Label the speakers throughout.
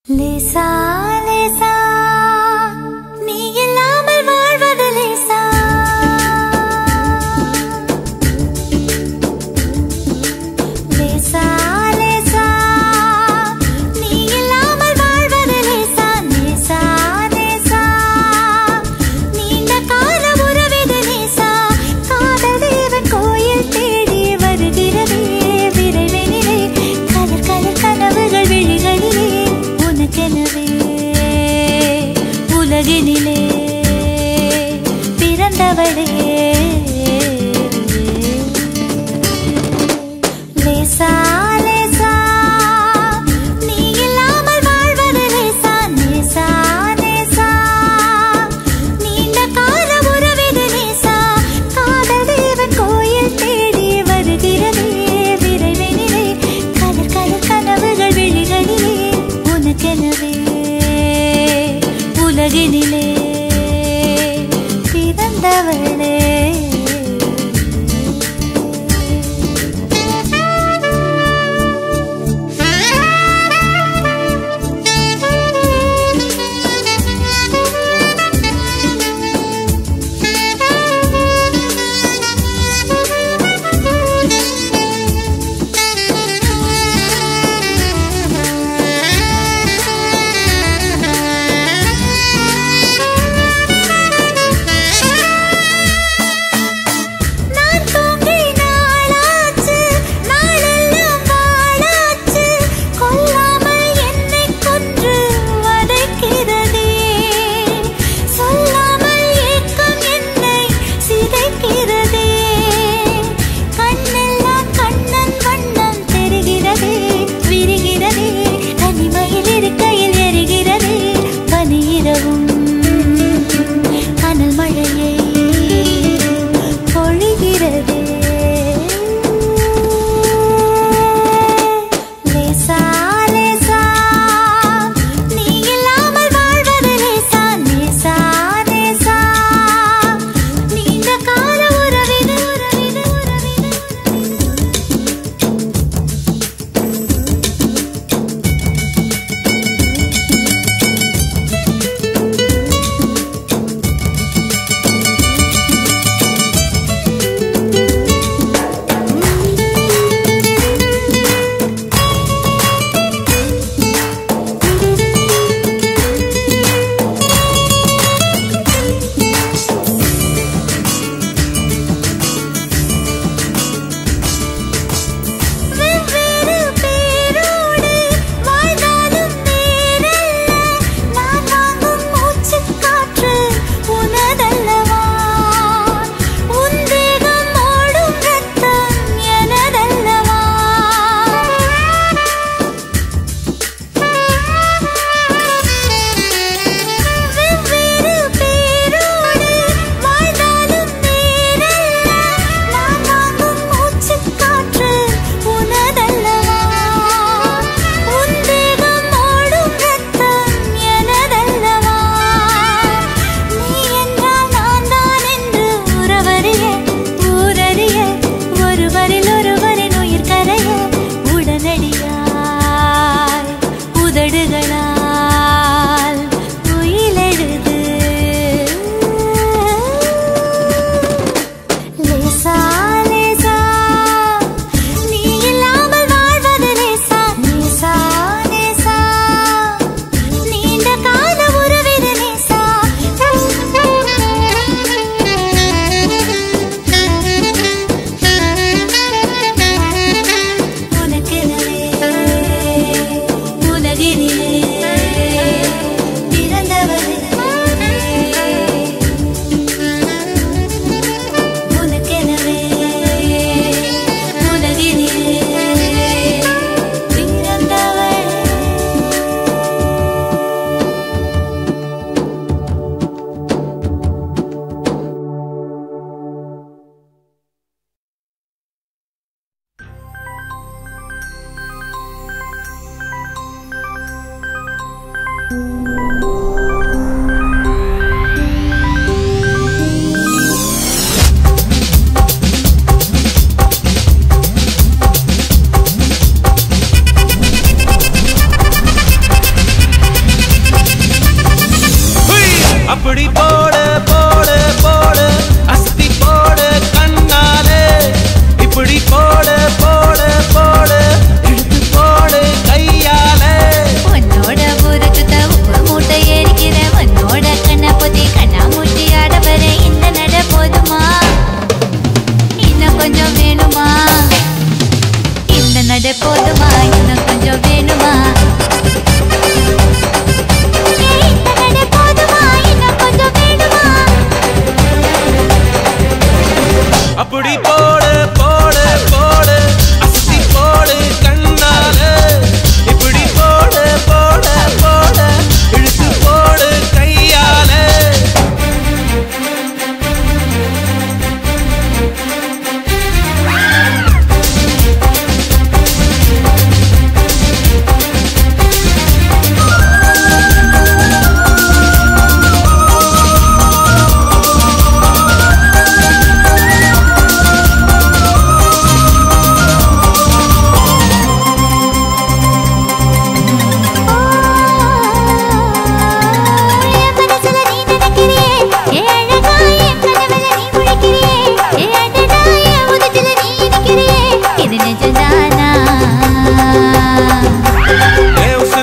Speaker 1: லேசா லேசா நீ இல்லாமல் வாழ்வது லேசா லேசா லேசா நீ இல்லாமல் வாழ்வது லேசா லேசா லேசா நீண்ட கால உறவிது லேசா காதல் தேவன் கோயில் தேடி வருகிறதே விரைவினிலே கலர் கலர் கனவுகள் விழிகளிலே உனக்கெனவே உலகினிலே பிறந்தவளே லேசா லேசா நீ இல்லாமல் வாழ்வது லேசா லேசா லேசா நீண்ட கால உறவிது லேசா காதல் தேவன் கோயில் தேடி வருகிறதே விரைவினிலே கலர் கலர் கனவுகள் விழிகளிலே உனக்கெனவே உலகினிலே பிறந்தவளே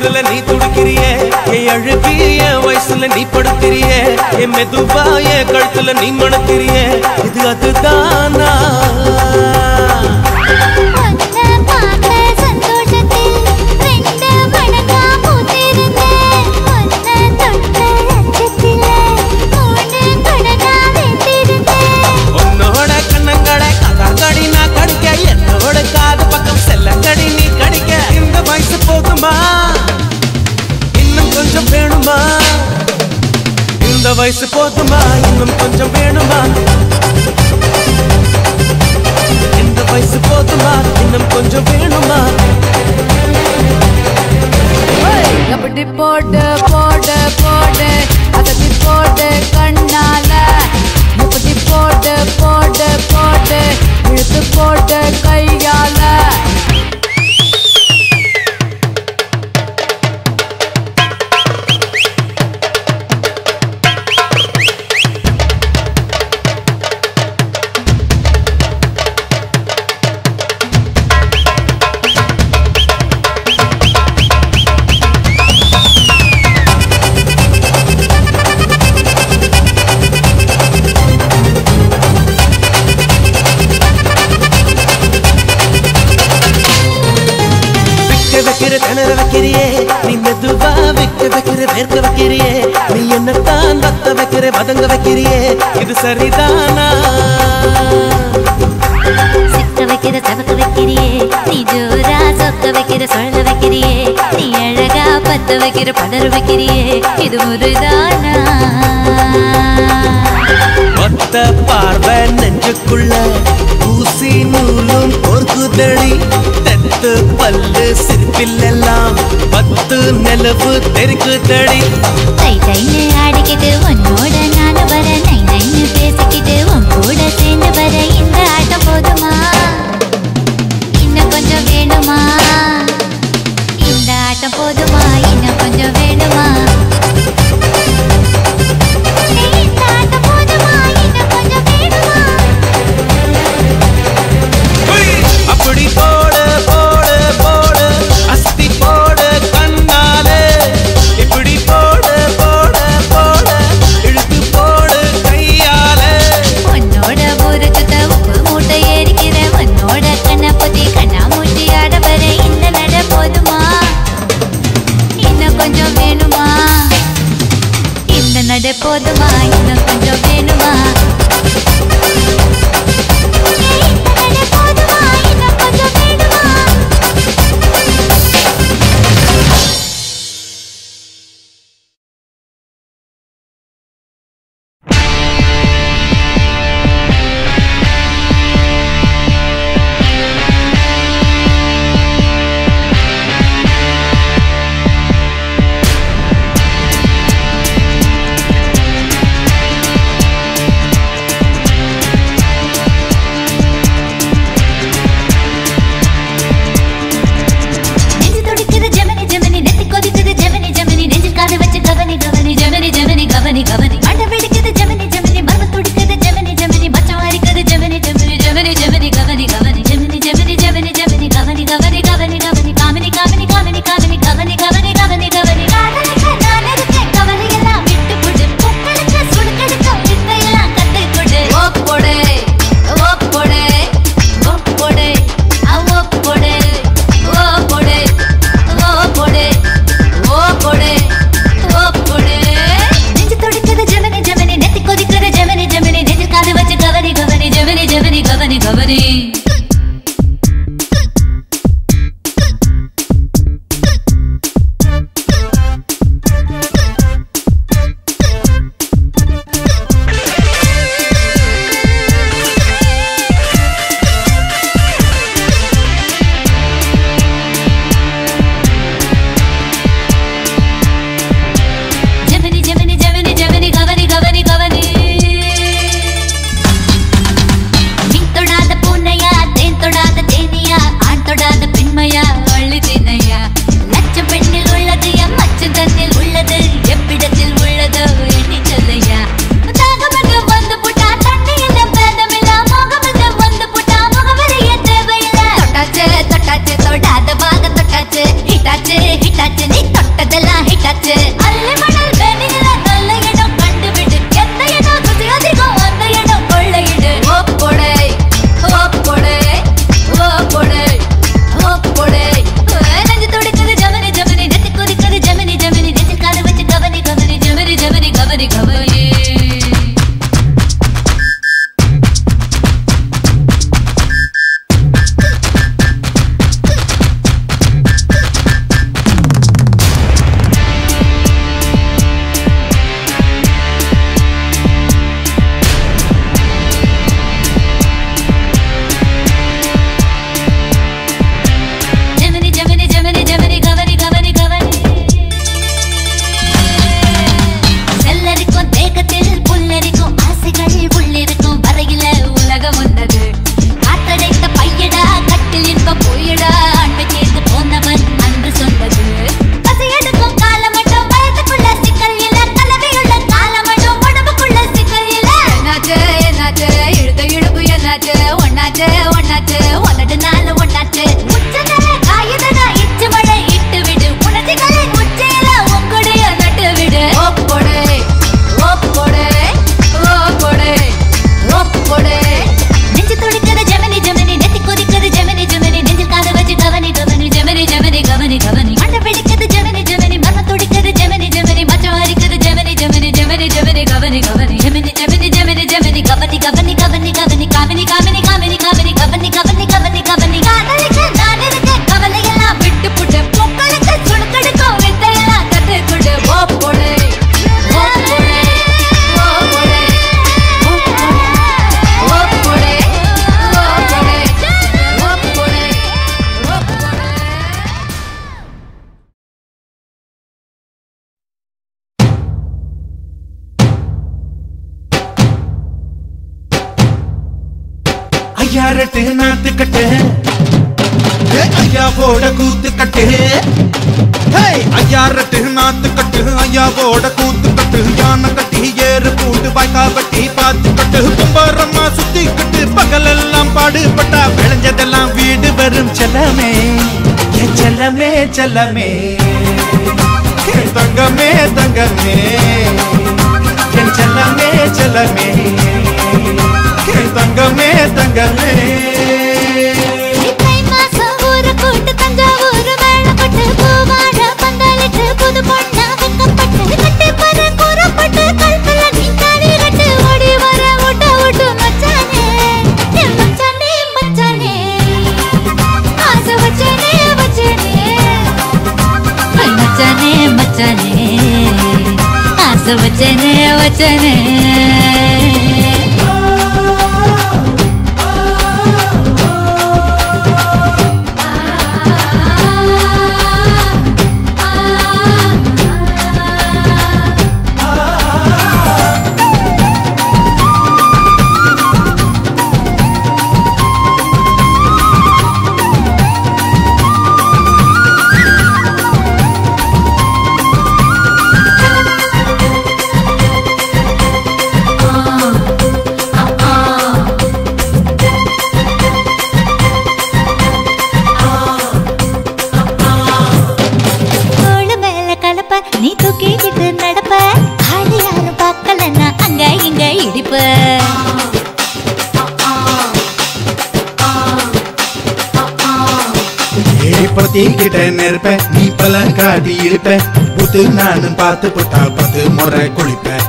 Speaker 2: வயசுல நீ துடிக்கிறியே என் அழுகி என் வயசுல நீ படுத்திரியே என் மெதுவா என் கழுத்துல நீ மணக்கிறியே இது அதுதானா
Speaker 1: உன்னை பார்த்த சந்தோஷத்தில் ரெண்டு மடங்கா பூத்திருந்தேன். உன்னை தொட்ட அச்சத்திலே மூணு மடங்கா வெந்திருந்தேன்.
Speaker 2: உன்னோட கண்ணங்கடை கதாங்கடி நான் கடிக்க என்னோட காது பக்கம் செல்லங்கடி நீ கடிக்க இந்த வயசு போதுமா இன்னும் கொஞ்சம் வேணுமா இந்த வயசு போதுமா இன்னும் கொஞ்சம் வேணுமா இந்த வயசு போதுமா இன்னும் கொஞ்சம் வேணுமா
Speaker 3: எப்படி போடு போடு போடு அதட்டி போடு கண்ணால முப்பத்தி போடு போடு போடு இழுத்து போடு கையால
Speaker 2: விக்க வைக்கிற திணற வைக்கிறியே நீ மெதுவா விக்க வைக்கிற வேர்க்க வைக்கிறியே நீ என்னத்தான் வத்த வைக்கிற வதங்க வைக்கிறியே இது சரிதானா
Speaker 1: சிக்க வைக்கிற சவக்க வைக்கிறியே நீ ஜோரா சொக்க வைக்கிற சொல்ல வைக்கிறியே நீ அழகா பத்த வைக்கிற படர வைக்கிறியே இது முருதானா
Speaker 2: ஒத்த பார்வை நெஞ்சுக்குள்ள ஊசி நூலும் பொறுக்குதடி தெத்து பல்லு சிரிப்பிலெல்லாம் பத்து நிலவு தெருக்குதடி
Speaker 1: தை தைன்னு ஆடிக்கிட்டு உன்னோட நானு வர நை நைன்னு பேசிக்கிட்டு உன் கூட சேர்ந்து வர இந்த ஆட்டம் போதுமா இன்னும் கொஞ்சம் வேணுமா இந்த ஆட்டம் போதுமா இன்னும் கொஞ்சம் வேணுமா இந்த ஆட்டம் போதுமா இன்னும் கொஞ்சம் வேணுமா
Speaker 2: அப்படி போடு போடு போடு அஸ்தி போடு கண்ணாலே இப்படி போடு போடு போடு இழுத்து போடு கையாலே
Speaker 1: உன்னோட ஊரு சுத்த உப்பு மூட்டை ஏறிக்கிற உன்னோட கண்ணை பொத்தி கண்ணா மூட்டி ஆட வர இந்த நட போதுமா இன்னும் கொஞ்சம் வேணுமா இந்த நட போதுமா இன்னும் கொஞ்சம் வேணுமா இந்த நட போதுமா இன்னும் கொஞ்சம் வேணுமா
Speaker 2: ஆ ஐயாரட்டு நாத்து கட்டு ஏ, ஐயாவோட கூத்து கட்டு ஹேய், ஐயாரட்டு நாத்து கட்டு ஐயாவோட கூத்து கட்டு யானை கட்டி ஏறு பூண்டு வாய்க்கா வட்டி பார்த்து கட்டு கும்பரம்மா சுத்தி கட்டு பகலெல்லாம் பாடுபட்டா விளைஞ்சதெல்லாம் வீடு வரும் செல்லமே என் செல்லமே செல்லமே என் தங்கமே தங்கமே என் செல்லமே செல்லமே என் தங்கமே தங்கமே
Speaker 1: தை மாசம் ஊரு கூட்டு தஞ்சாவூர் மேளப்பட்டு பூவாழ பந்தலிட்டு புது பொண்ணா வெக்கப்பட்டு கட்டி பற கூறப்பட்டு கல்பல நீ தாடி கட்டு ஓடி வர விட்ட விட்டு மச்சானே என் மச்சானே மச்சானே ஆசை வச்சனே வச்சனே ஐ மச்சானே மச்சானே ஆசை வச்சனே வச்சனே தோளு மேல கலப்ப நீ தூக்கிக்கிட்டு நடப்ப ஆளு யாரும் பார்க்கலன்னா அங்க இங்க இடிப்ப
Speaker 2: பத்திக்கிட்ட நெருப்ப நீ பல காட்டி இருப்ப புத்து நானும் பார்த்து புட்டா பத்து முறை குளிப்ப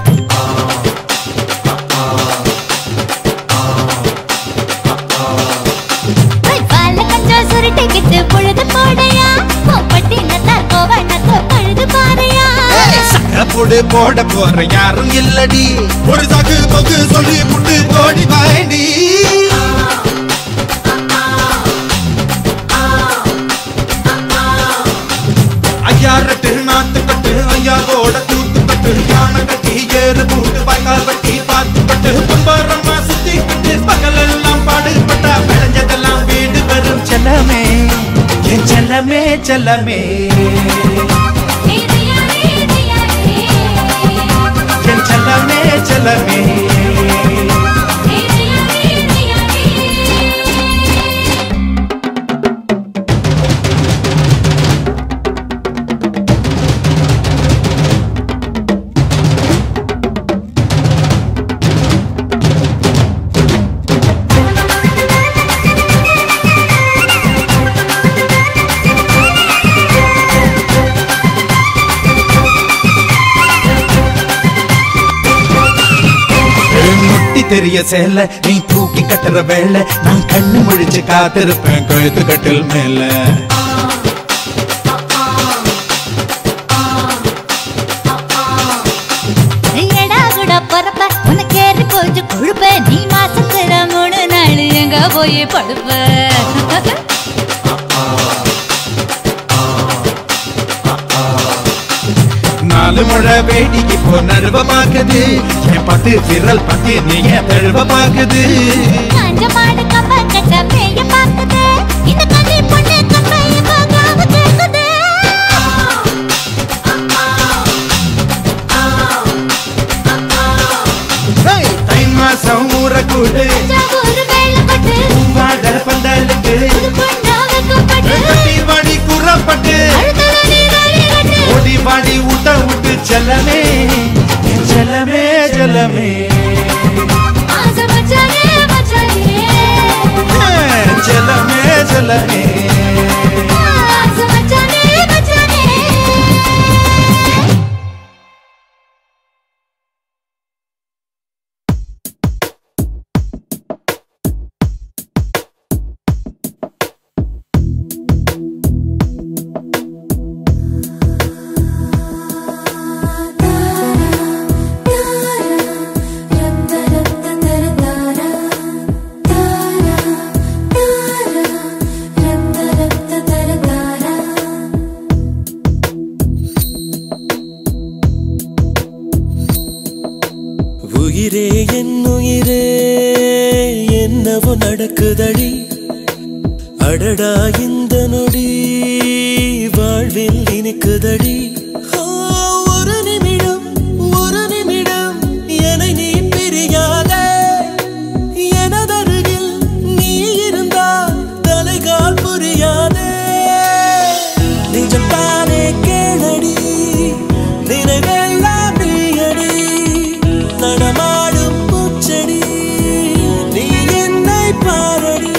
Speaker 1: போய் பால கொஞ்சம் சுருட்டிக்கிட்டு பொழுது போடையா பொப்பட்டி நத்தா கோவ நத்த பழுது பாறையா
Speaker 2: சட்டப்போடு போட போற யாரும் இல்லடி ஒரு சாக்கு போக்கு சொல்லி புட்டு கோடி வாண்டி ஐயா ரெட்டு நாத்து கட்டு ஐயாவோட கூத்து கட்டு யானை கட்டி ஏறு பூட்டு வாய்க்கால் வட்டி பார்த்து கட்டு கும்பரம்மா சுத்தி கட்டு பகலெல்லாம் பாடுபட்டா விளைஞ்சதெல்லாம் வீடு வரும் செல்லமே என் செல்லமே செல்லமே என் செல்லமே செல்லமே முட்டி தெரிய சேல நீ தூக்கி கட்டுற வேலை நான் கண்ணு முழிச்சு காத்திருப்பேன் கழுத்து கட்டில் மேல
Speaker 1: எடா கூட பொறப்ப உனக்கு ஏறி போச்சு கொழுப்ப நீ மாசத்துல மூணு நாள் எங்க போய் படுப்ப
Speaker 2: நாலு முழை வேடிக்கு போ நடுவ பாக்குது என் பத்து விரல் பத்தி நீ என் தழுவ பாக்குது
Speaker 1: காஞ்ச மாடு கம்ப கட்ட மேய பாக்குது இந்த கண்ணி பொண்ணு கம்பை போகாம கேக்குது
Speaker 2: ஹேய், தை மாசம் ஊற கூடு
Speaker 1: ஒரு வேலைப்பட்டு
Speaker 2: பூவாட பந்தலுக்கு
Speaker 1: புது பொண்ணா வைக்கப்பட்டு
Speaker 2: கட்டி வாடி கூறப்பட்டு
Speaker 1: அழுத்தல நீ தாலி கட்டு
Speaker 2: ஓடி வாடி ஊட்ட விட்டு செல்லமே என் செல்லமே செல்லமே
Speaker 1: ஆசை மச்சானே மச்சானே
Speaker 2: ஏன் செல்லமே செல்லமே
Speaker 1: ஆசை மச்சானே மச்சானே
Speaker 4: உயிரே என் உயிரே என் என்னவோ நடக்குதடி அடடா இந்த நொடி வாழ்வில் இனிக்குதடி ஆ, ஒரு நிமிடம் ஒரு நிமிடம் என்னை நீ பிரியாதே எனதருகில் நீ இருந்தால் தலைகால் புரியாதே நிஜம்தானே கேளடி நினைவெல்லாம் நீயடி நடமாடும் பூச்செடி நீ என்னை பாரடி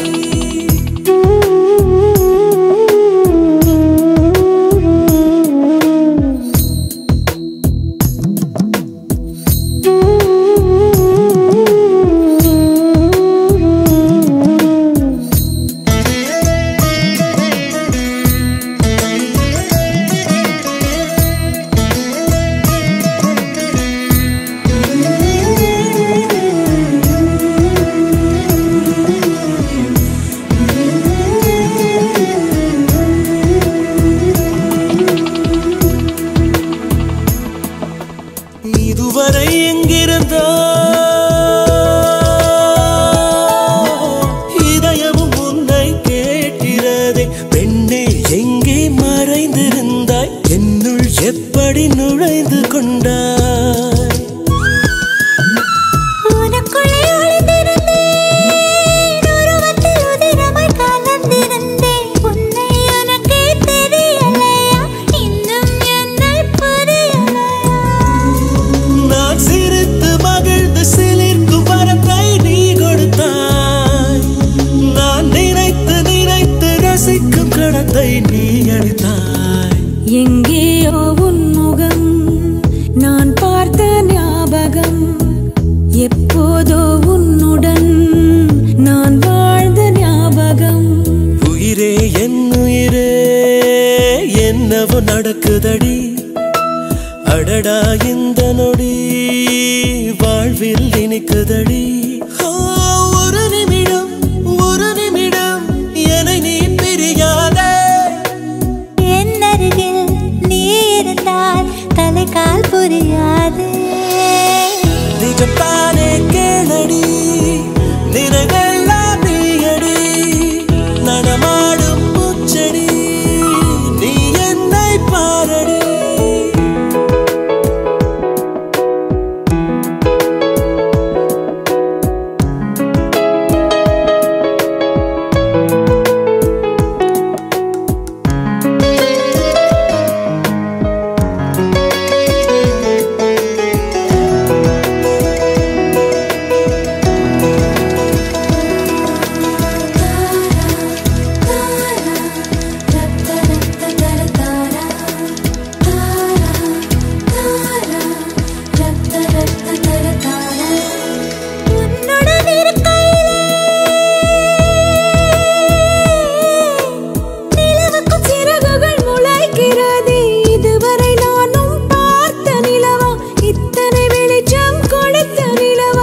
Speaker 4: இதுவரை எங்கிருந்தோ இதயமும் உன்னை கேட்கிறதே பெண்ணே எங்கே மறைந்திருந்தாய் என்னுள் எப்படி நுழைந்து கொண்டாய்
Speaker 1: உனக்குள்ளே ஒளிந்திருந்தேன், உருவத்தில் உதிரமாய் கலந்திருந்தேன். உன்னை எனக்கே தெரியலையா? இன்னும் என்னை புரியலையா?
Speaker 4: நான் சிரித்து மகிழ்ந்து சிலிர்க்கும் வரத்தை நீ கொடுத்தாய் நான் நினைத்து நினைத்து ரசிக்கும் கடத்தை நீ அளித்தாய்
Speaker 5: எங்கேயோ உன் முகம் நான் பார்த்த ஞாபகம் எப்போதோ உன்னுடன் நான் வாழ்ந்த ஞாபகம்
Speaker 4: உயிரே என் உயிரே என்னவோ நடக்குதடி அடடா இந்த நொடி வாழ்வில் இனிக்குதடி ஆ, ஒரு நிமிடம் ஒரு நிமிடம் என்னை நீ பிரியாதே
Speaker 1: என் அருகில் நீ இருந்தால் தலைகால் புரியாது
Speaker 4: நிஜம்தானே கேளடி நினைவெல்லாம் நீயடி நடமாடும் பூச்செடி நீ என்னை பாரடி
Speaker 1: உன்னுடன் இருக்கையிலே
Speaker 5: நிலவுக்கும் சிறகுகள் முளைக்கிறது இதுவரை நானும் பார்த்த நிலவா இத்தனை வெளிச்சம் கொடுத்த நிலவா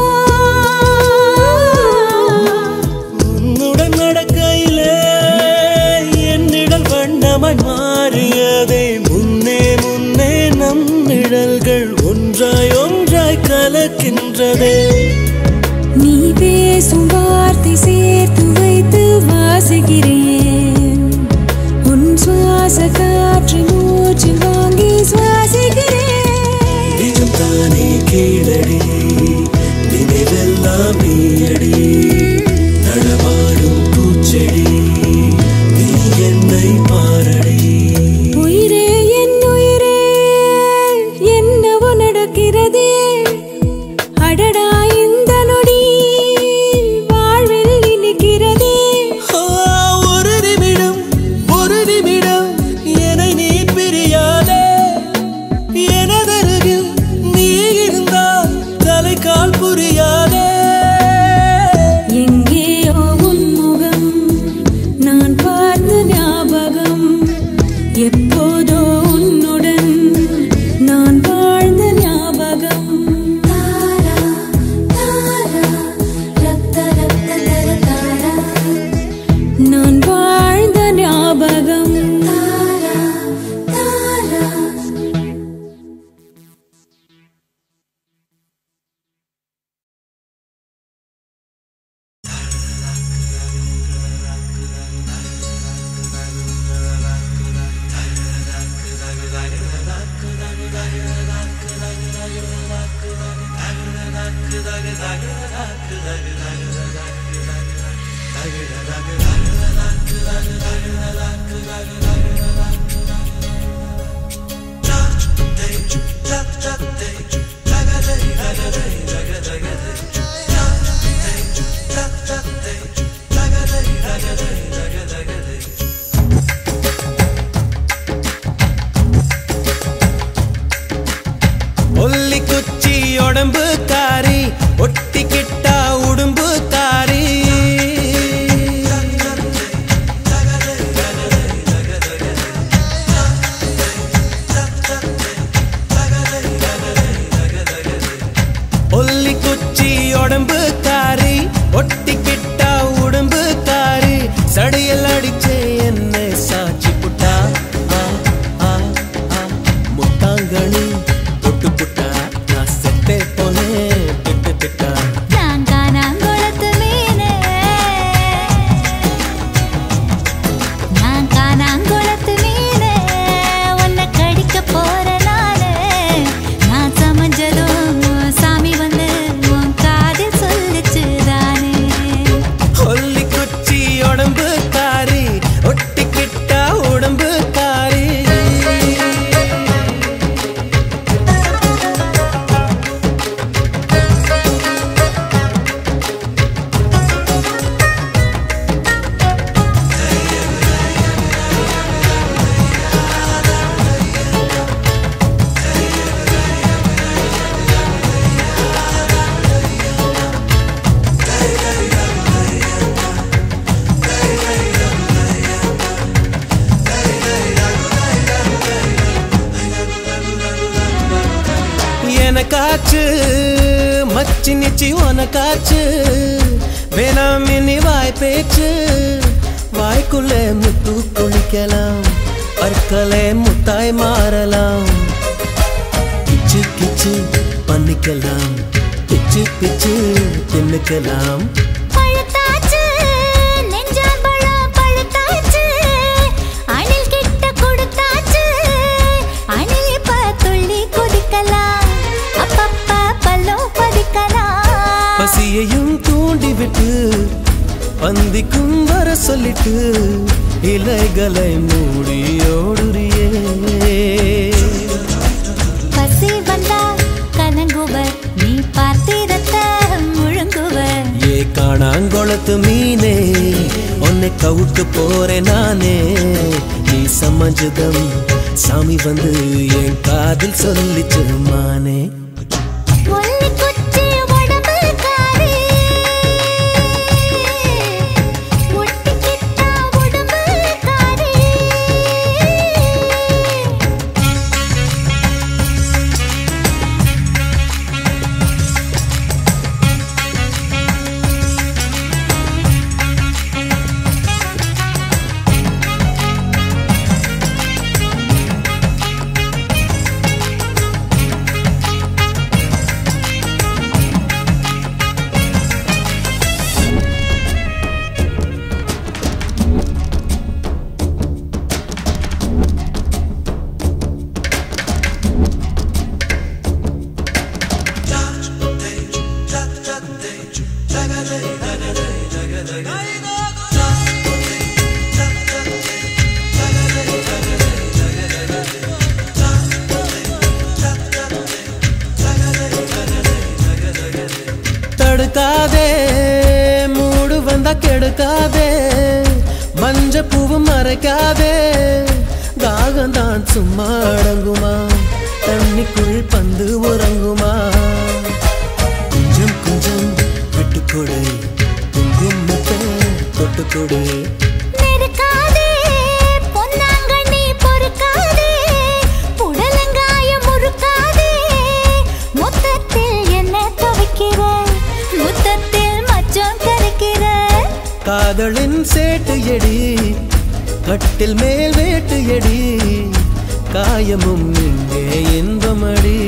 Speaker 4: உன்னுடன் நடக்கையிலே என்னிடல் வண்ணமாய் மாறியதே முன்னே முன்னே நம் நிழல்கள் ஒன்றாய் ஒன்றாய் கலக்கின்றதே
Speaker 5: நீ பேசும் வார்த்தை சேர்த்து வைத்து வாசிக்கிறேன் உன் சுவாச காற்று மூச்சு வாங்கி சுவாசிக்கிறேன்
Speaker 4: நிஜம் தானே கீழடி நினைவெல்லாம் நீயடி நடமாடும் பூச்செடி நீ என்னை பாரடி
Speaker 5: உயிரே என் உயிரே என்னவோ நடக்கிறதே அடடா இந்த நொடி வாழ்வில் இனிக்கிறதே
Speaker 4: ஆ, ஒரு நிமிடம் ஒரு நிமிடம் என்னை நீ பிரியாதே
Speaker 2: ஒல்லி குச்சி உடம்பு காரி ஒட்டிக்கிட்டா உடும்பு காரி ஒல்லி குச்சி உடம்பு காரி ஒட்டிக்கிட்டா உடம்பு காரி சடையல் அடிச்சே என்ன சாட்சி புட்டா ஆ, ஆ, ஆ. முத்தாங்கனி தொட்டு புட்டா நான் செத்தே போனேன் திட்டு திட்டா
Speaker 1: நான் காணாங்குளத்து மீனே நான் காணாங்குளத்து மீனே உன்னை கடிக்க போற நானே நான் சமைஞ்சதும் சாமி வந்து உன் காதில் சொல்லிச்சு தானே
Speaker 2: ஒல்லி குச்சி உடம்பு காரி ஒட்டிக்கிட்டா உடம்பு காரி எனக்காச்சு மச்சி நிச்சி உனக்காச்சு வேணாம் இனி வாய் பேச்சு வாய்க்குள்ள முத்து குளிக்கலாம் பற்களே முத்தாய் மாறலாம் கிச்சு கிச்சு பண்ணிக்கலாம் பிச்சு பிச்சு தின்னுக்கலாம்
Speaker 1: பழுத்தாச்சு நெஞ்சாம்பழம் பழுத்தாச்சு அணில் கிட்ட கொடுத்தாச்சு அணில் இப்ப துள்ளி குதிக்கலாம் அப்பப்ப பல்லும் பதிக்கலாம்
Speaker 2: பசியையும் தூண்டி விட்டு பந்திக்கும் வர சொல்லிட்டு இலைகளை மூடி ஓடுறியே
Speaker 1: பசி வந்தா கலங்குவர் நீ பார்த்திரத்த முழுங்குவர்
Speaker 2: ஏ காணாங்கொளத்து மீனே உன்னை கவுட்டு போறேன் நானே நீ சமஞ்சதம் சாமி வந்து என் காதில் சொல்லிச்சு மானே
Speaker 1: ஒல்லி குச்சி உடம்பு காரி ஒட்டிக்கிட்டா உடம்பு காரி
Speaker 2: தடுக்காதே மூடு வந்தா கெடுக்காதே மஞ்ச பூவும் மறைக்காதே தாகம்தான் சும்மா அடங்குமா தண்ணிக்குள் பந்து உறங்குமா கொஞ்சம் கொஞ்சம் விட்டுக்கொடு குங்குமத்தை தொட்டுக்கொடு
Speaker 1: நெருக்காதே பொன்னாங்கண்ணி பொறுக்காதே புடலங்காயம் முறுக்காதே மொத்தத்தில் என்ன துவைக்கிற முத்தத்தில் மச்சம் கரைக்கிற
Speaker 2: காதலின் சேட்டு எடி கட்டில் மேல் வேட்டு எடி காயமும் இங்கே இன்பமடி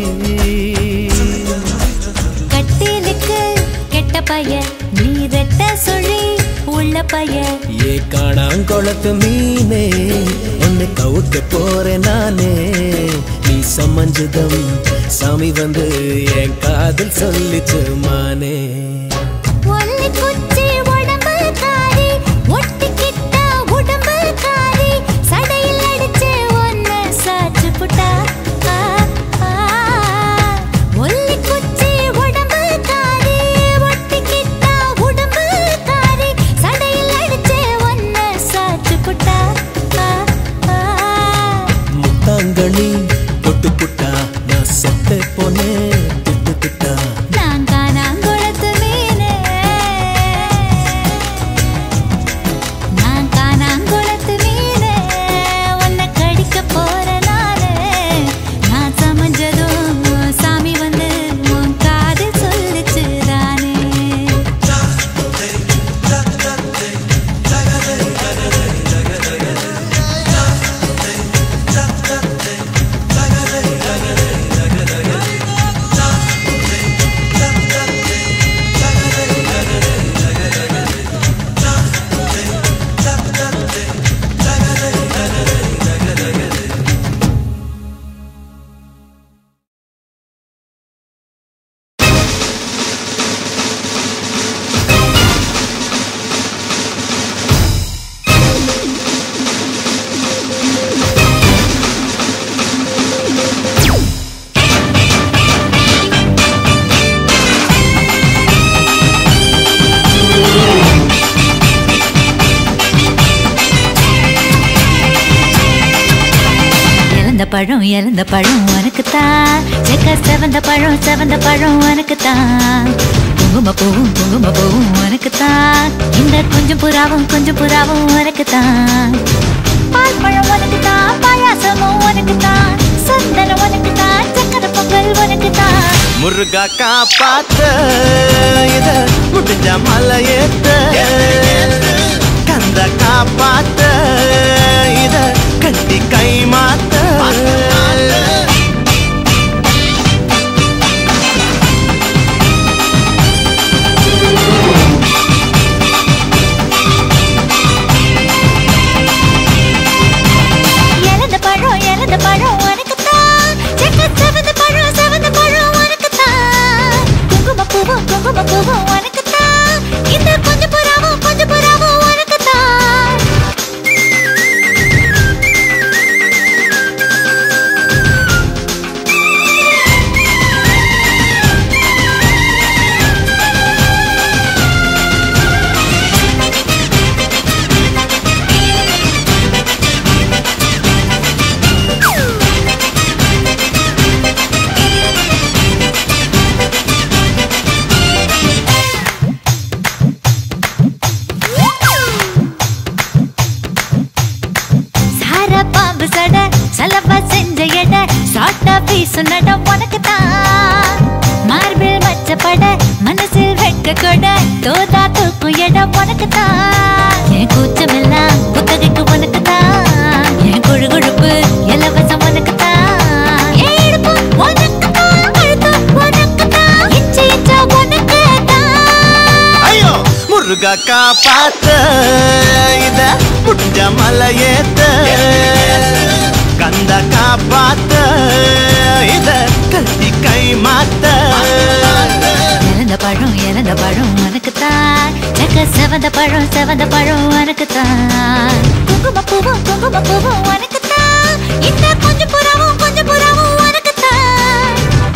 Speaker 1: கட்டிலுக்கு கெட்ட பைய நீ ரெட்ட சொல்லி உள்ள பைய
Speaker 2: ஏ காணாங்கொளத்து மீனே உன்னை கவுக்க போறேன் நானே
Speaker 4: நீ சமஞ்சதம் சாமி வந்து என் காதல் சொல்லிச்சு மானே
Speaker 1: ஒல்லி குச்சி உடம்பு காரி ஒட்டிக்கிட்ட உடம்பு காரி சடையில் அடிச்சு ஒன்னு சாச்சு புட்டா ஆ, ஆ. ஒல்லி குச்சி உடம்பு காரி ஒட்டிக்கிட்ட உடம்பு காரி சடையில் அடிச்சு ஒன்னு சாச்சு புட்டா ஆ, ஆ.
Speaker 4: முத்தாங்கனி தொட்டு புட்டா நான் செத்த போனேன் திட்டு திட்டா
Speaker 1: நான் காணாங்குளத்து மீனே நான் காணாங்குளத்து மீனே உன்னை கடிக்க போற நாளே நான் சமைஞ்சதும் சாமி வந்து உன் காதில் சொல்லிச்சு தானே இறந்த பழம் இறந்த பழம் உனக்கு தான் செக்க செவந்த பழம் செவந்த பழம் உனக்கு தான் குங்கும பூவும் குங்கும பூவும் உனக்கு தான் இந்த கொஞ்சம் புறாவும் கொஞ்சம் புறாவும் உனக்கு தான் பால் பழம் உனக்கு தான் பாயாசமும் உனக்கு தான் சந்தனம் உனக்கு தான் சக்கரை பொங்கல் உனக்கு தான்
Speaker 2: முருகா காப்பாத்த இத முடிஞ்ச மலையேத்த கந்த காப்பாத்த இத கட்டி கை மாத்த
Speaker 1: இறந்த பழம் இறந்த பழம் உனக்கு தான் செக்க செவந்த பழம் செவந்த பழம் உனக்கு தான் குங்கும பூவும் குங்கும பூவும் உனக்கு தான் இந்த கொஞ்சம் புறாவும் கொஞ்சம் புறாவும் உனக்கு தான் சார பாம்பு சட சலவா செஞ்ச எட சாட்டா பீசு நட உனக்கு தான் மார்பில் மச்சப்பட மனசில் வெட்க கொட தோதா தூக்கும் இடம் உனக்கு தான் என் கூச்சமெல்லாம் புத்தகைக்கு உனக்கு தான் என் கொழு கொழுப்பு இலவசம் உனக்கு தான் என் இடுப்பு உனக்கு தான் கழுத்து உனக்கு தான் இச்சை இச்சா உனக்கு தான்
Speaker 2: ஐயோ முருகா காப்பாத்த இத முடிஞ்ச மலையேத்த கந்த காப்பாத்த இத கட்டி கை மாத்த
Speaker 1: இறந்த பழம் இறந்த பழம் உனக்கு தான் செக்க செவந்த பழம் செவந்த பழம் உனக்கு தான் குங்கும பூவும் குங்கும பூவும் உனக்கு தான் இந்த கொஞ்சம் புறாவும் கொஞ்சம் புறாவும் உனக்கு தான்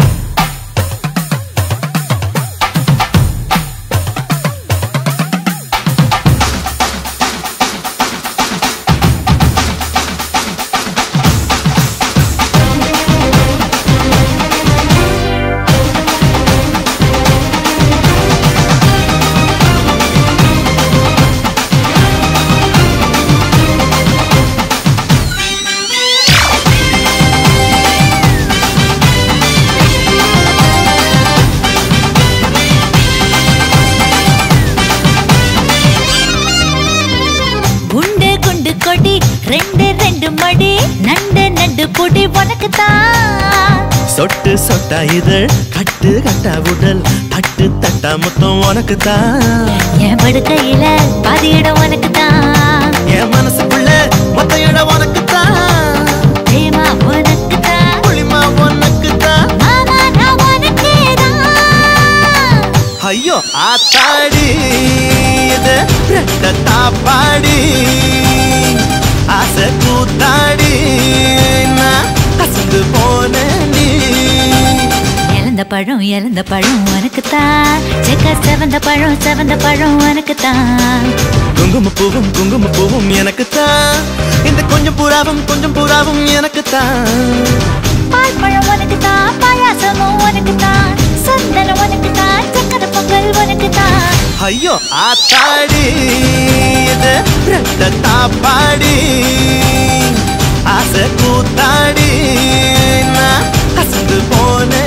Speaker 1: குண்டு குண்டு கொடி ரெண்டு ரெண்டு மடி நண்டு நண்டு பொடி உனக்கு தான்
Speaker 2: சொட்டு சொட்டா இதழ் கட்டு கட்டா உடல் தட்டு தட்டா முத்தம் உனக்கு தான்
Speaker 1: என் படுக்கையில பாதி இடம் உனக்கு தான்
Speaker 2: என் மனசுக்குள்ள மொத்த இடம் உனக்கு தான்
Speaker 1: பிரேமா உனக்கு தான்
Speaker 2: புளி ஐயோ ஆத்தாடி இது ரெட்ட தாப்பாடி ஆசை கூத்தாடி நான் கசந்து போனேன்
Speaker 1: இழந்த பழம் இழந்த பழம் உனக்குத்தான் செக்க செவந்த பழம் செவந்த பழம் உனக்குத்தான்
Speaker 2: குங்கும பூவும் குங்கும பூவும் எனக்குத்தான் இந்த கொஞ்சம் புறாவும் கொஞ்சம் புறாவும் எனக்குத்தான்
Speaker 1: பால் பழம் உனக்குத்தான் பாயாசமும் உனக்குத்தான் சந்தனம் உனக்குத்தான் சக்கரை பொங்கல் உனக்குத்தான்
Speaker 2: ஐயோ ஆத்தாடி இது ரெட்ட தாப்பாடி ஆசை கூத்தாடி நான் கசந்து போனேன்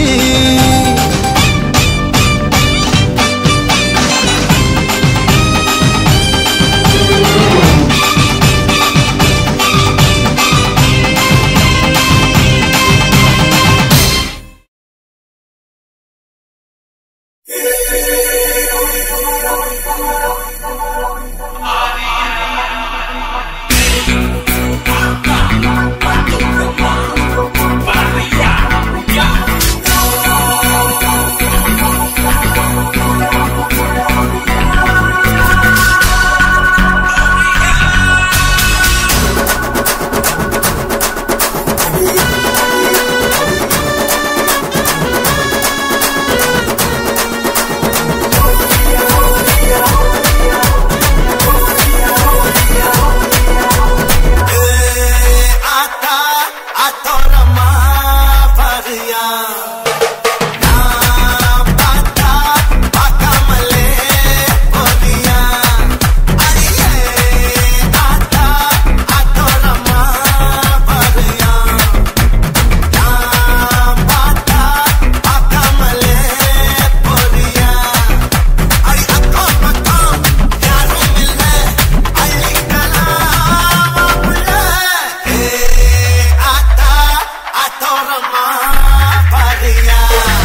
Speaker 2: ஆத்தா அத்தோரமா பாரியா நான் பார்த்தா பார்க்காமலே போறியா அடியே ஆத்தா அத்தோரமா பாரியா நான் பார்த்தா பார்க்காமலே போறியா அடி அக்கம் பக்கம் யாரும் இல்ல அள்ளிக்கலாமா புள்ள ஏ ஆத்தா அத்தோரமா பாரியா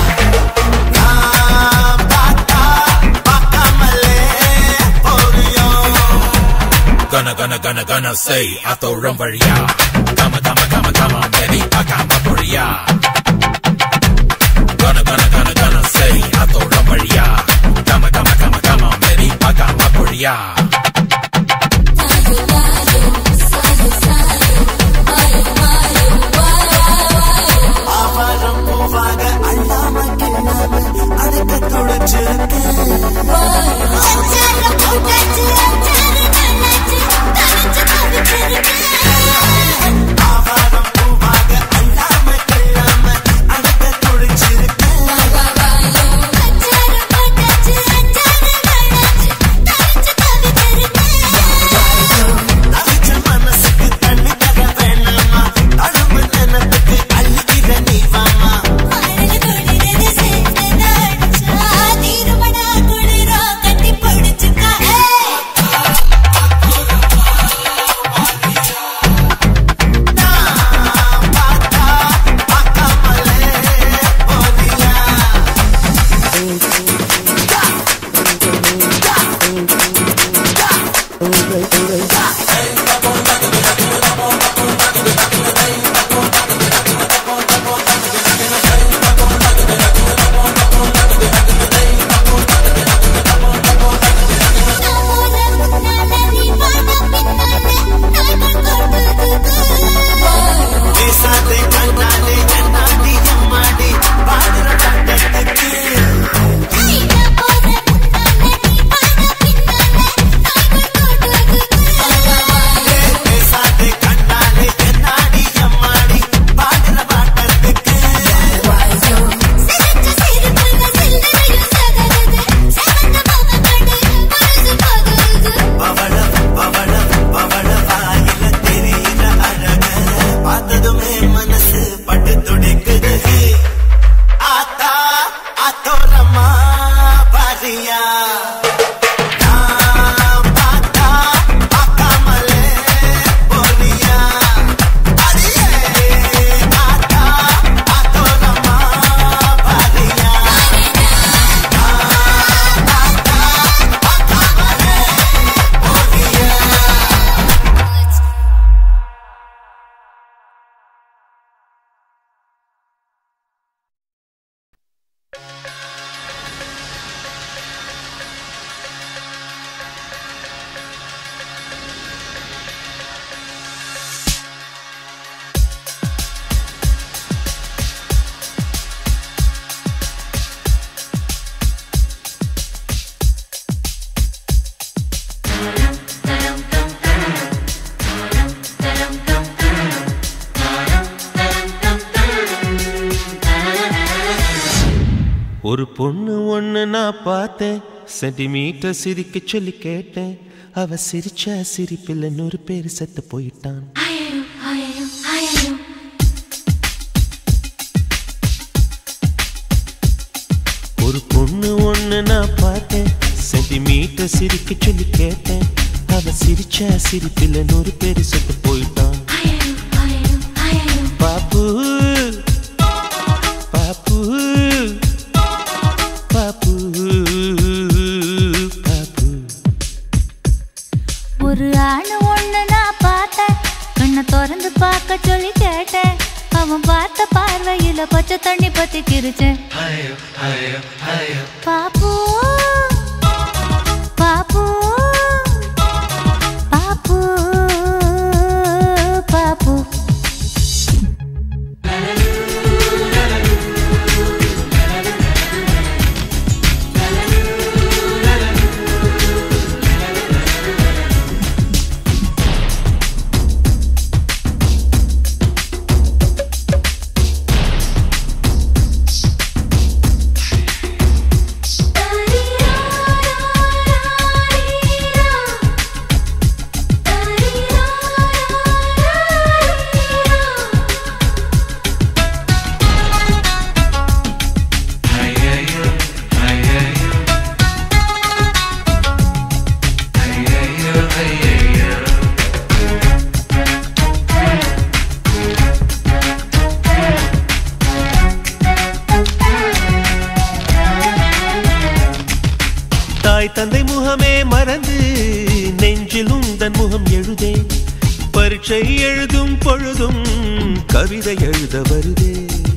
Speaker 2: நான் பார்த்தா பார்க்காமலே போறியோ
Speaker 6: Gonna, gonna, gonna, gonna say, I throw rum for ya. Come on, come on, come on, come on, baby, I got my for ya. Gonna, gonna, gonna, gonna say, I throw rum for ya. Come on, come on, come on, come on, baby, I got my for ya.
Speaker 2: ஆவாரம் பூவாக அள்ளாம கிள்ளாம அடக்க துடைச்சிருக்கேன் ஆவாரம் பூவாக அள்ளாம கிள்ளாம அடக்க துடைச்சிருக்கேன்
Speaker 1: அச்சாரம் போட்டாச்சு அச்சாரம்
Speaker 7: ஒரு பொண்ணு ஒண்ணு நான் பார்த்தேன் சென்டிமீட்டர் சிரிக்க சொல்லி கேட்டேன் அவ சிரிச்சா சிரிப்பில் நூறு பேர் செத்து போயிட்டான் ஒரு பொண்ணு ஒண்ணு நான் பார்த்தேன் சென்டிமீட்டர் சிரிக்க சொல்லி கேட்டேன் அவ சிரிச்சா சிரிப்பில் நூறு பேர் செத்து போயிட்டான் பாப்பு பாப்பு பாப்பு பாப்பு
Speaker 1: ஒரு ஆணு ஒண்ணு நான் பார்த்தேன் கண்ணை திறந்து பார்க்க சொல்லி கேட்டேன் அவன் பார்த்த பார்வையில பச்சை தண்ணி பத்தி கிரிச்சேன் பாப்பு பாப்பு பாப்பு பாப்பு
Speaker 7: தாய் தந்தை முகமே மறந்து நெஞ்சில் உந்தன் முகம் எழுதே பரீட்சை எழுதும் பொழுதும் கவிதை எழுத வருதே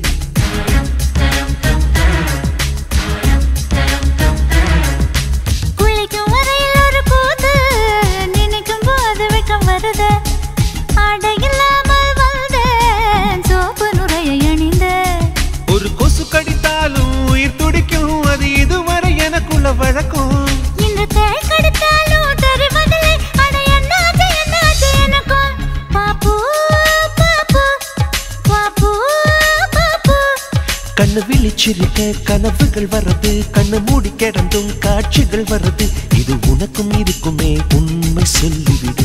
Speaker 1: குளிக்கும் வரையில் ஒரு கூத்து நினைக்கும் போது வெக்கம் வருது ஆடை இல்லாமல் வந்தேன் சோப்பு நுரையை அணிந்தேன்
Speaker 7: ஒரு கொசு கடித்தாலும் உயிர் துடிக்கும் அது இதுவரை எனக்குள்ள வழக்கம்
Speaker 1: இன்று தேள் கடித்தாலும் தெரிவதில்லை அட என்னாச்சு என்னாச்சு எனக்கும் பாப்பு பாப்பு பாப்பு பாப்பு
Speaker 7: கண்ணு விழிச்சிருக்க கனவுகள் வர்றது கண்ணு மூடி கிடந்தும் காட்சிகள் வர்றது இது உனக்கும் இருக்குமே உண்மை சொல்லிவிடு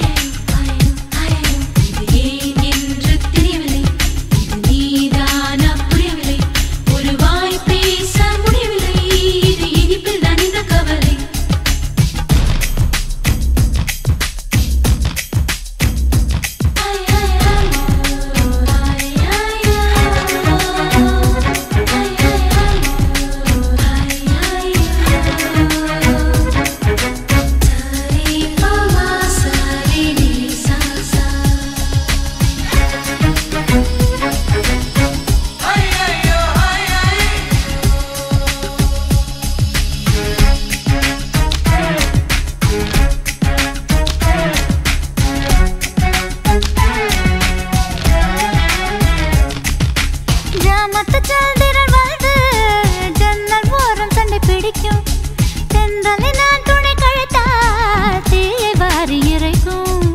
Speaker 1: ஜாமத்து சந்திரன் வந்து ஜன்னல் ஓரம் சண்டை பிடிக்கும் தென்றலை நான் துணை கழுத்தால் தீயை வாரி இறைக்கும்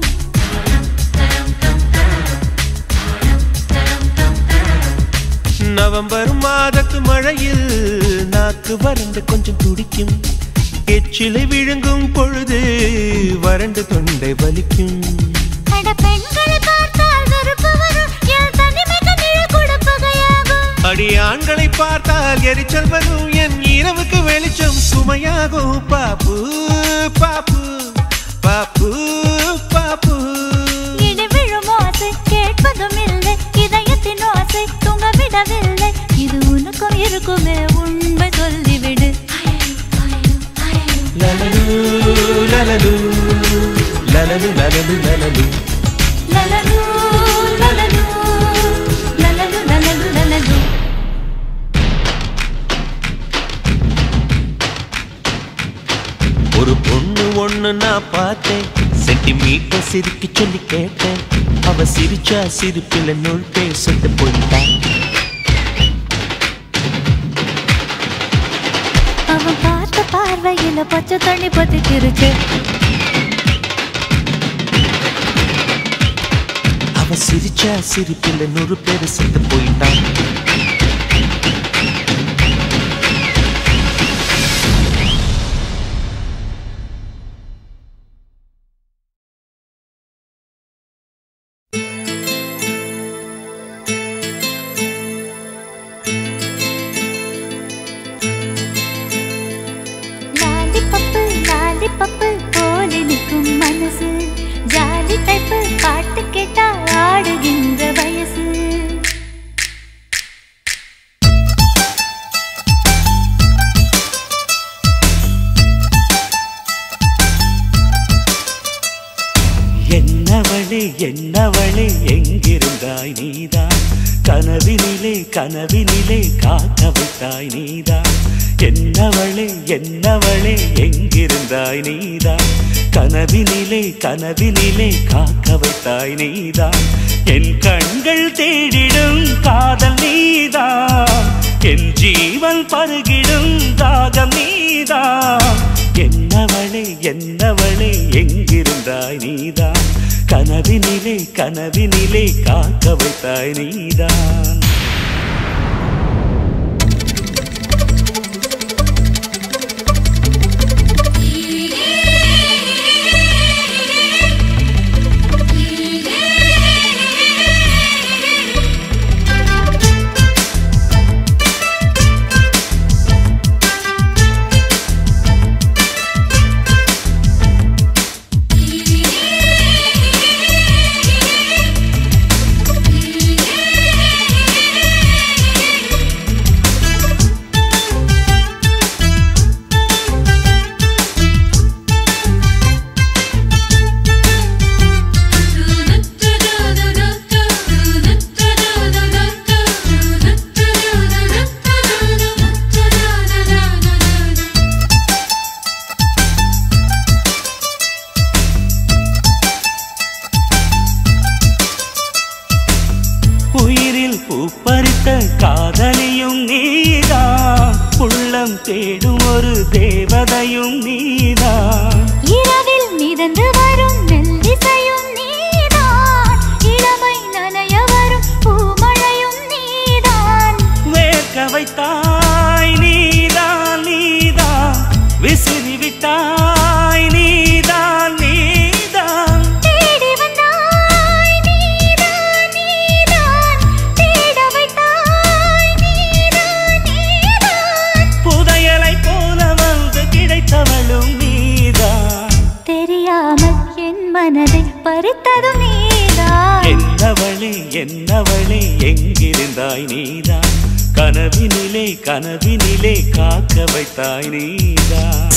Speaker 7: நவம்பர் மாதத்து மழையில் நாக்கு வறண்டு கொஞ்சம் துடிக்கும் எச்சிலை விழுங்கும் பொழுது வறண்டு தொண்டை வலிக்கும்
Speaker 1: அட பெண்களை பார்த்தால் வெறுப்பு வரும் என் தனிமைக்கு நிழல் கொடுப்பகையாகும்
Speaker 7: அடி ஆண்களை பார்த்தால் எரிச்சல் வரும் என் இரவுக்கு வெளிச்சம் சுமையாகும் பாப்பு பாப்பு பாப்பு பாப்பு
Speaker 1: இடி விழும் ஓசை கேட்பதும் இல்லை இதயத்தின் ஓசை தூங்க விடவில்லை இது உனக்கும் இருக்குமே உண்மை சொல்லிவிடு
Speaker 7: லலலு லலலு லலலு லலலு லலலு
Speaker 1: லலலு, லலலு, லலலு, லலலு, லலலு.
Speaker 7: ஒரு பொண்ணு ஒண்ணு நான் பார்த்தேன் சென்டிமீட்டர் சிரிக்க சொல்லி கேட்டேன் அவ சிரிச்சா சிரிப்பில் நூல் பேர் செத்து போயிட்டான்
Speaker 1: அவன் பார்த்த பார்வையில பச்சை தண்ணி பத்திக்கிருச்சு
Speaker 7: அவ சிரிச்சா சிரிப்பில் நூறு பேர் செத்து போயிட்டான் கனவினிலே காக்க வைத்தாய் நீதான் என்னவளே என்னவளே எங்கிருந்தாய் நீதான் கனவினிலே கனவினிலே காக்க வைத்தாய் நீதான் என் கண்கள் தேடிடும் காதல் நீதான் என் ஜீவன் பருகிடும் தாகம் நீதான் என்னவளே என்னவளே எங்கிருந்தாய் நீதான் கனவினிலே கனவினிலே காக்க வைத்தாய் நீதான் உயிரில் பூப்பறித்த காதலியும் நீதான் உள்ளம் தேடும் ஒரு தேவதையும் நீதான்
Speaker 1: இரவில் மிதந்து வரும் மெல்லிசையும் நீதான் இளமை நனைய வரும் பூமழையும் நீதான்
Speaker 7: வேர்க்க வைத்தாய் நீதான் நீதான் விசிறி விட்டாய் நீதான் நீதான்
Speaker 1: தேடி வந்தாய் நீதான் நீதான் தேட வைத்தாய் நீதான் நீதான்
Speaker 7: புதையலை போல வந்து கிடைத்தவளும் நீதான்
Speaker 1: தெரியாமல் என் மனதை பறித்ததும் நீதான்
Speaker 7: என்னவளே என்னவளே எங்கிருந்தாய் நீதான் கனவினிலே கனவினிலே காக்க வைத்தாய் நீதான்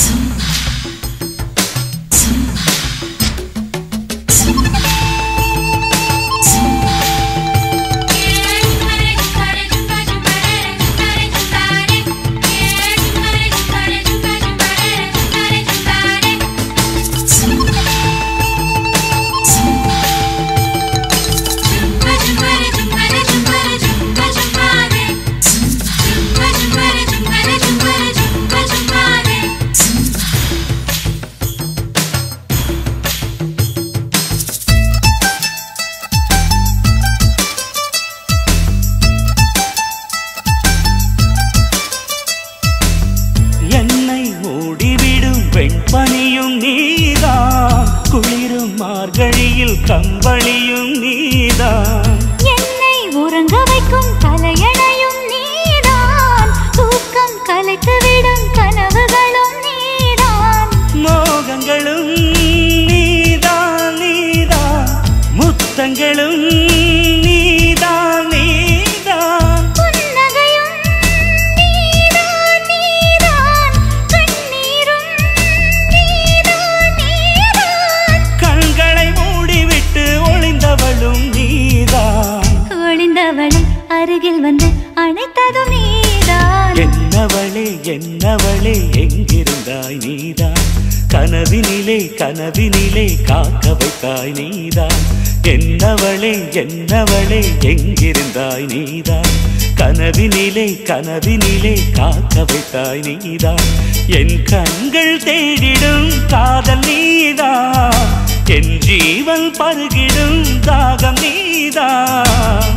Speaker 7: என்னை மூடிவிடும் வெண்பனியும் நீதான் குளிரும் மார்கழியில் கம்பளியும் நீதான்
Speaker 1: என்னை உறங்க வைக்கும் தலையணையும் நீதான் தூக்கம் கலைத்துவிடும் கனவுகளும் நீதான்
Speaker 7: மோகங்களும் நீதான் நீதான் முத்தங்களும் நீதான் நீதான்
Speaker 1: புன்னகையும் நீதான் நீதான் கண்ணீரும் நீதான் நீதான்
Speaker 7: கண்களை மூடிவிட்டு ஒளிந்தவளும் நீதான்
Speaker 1: ஒளிந்தவளை அருகில் வந்து அணைத்ததும் நீதான்
Speaker 7: என்னவளே என்னவளே எங்கிருந்தாய் நீதான் கனவினிலே கனவினிலே காக்க வைத்தாய் நீதான் என்னவளே என்னவளே எங்கிருந்தாய் நீதான் கனவினிலே கனவினிலே காக்க வைத்தாய் நீதான் என் கண்கள் தேடிடும் காதல் நீதான் என் ஜீவன் பருகிடும் தாகம் நீதான்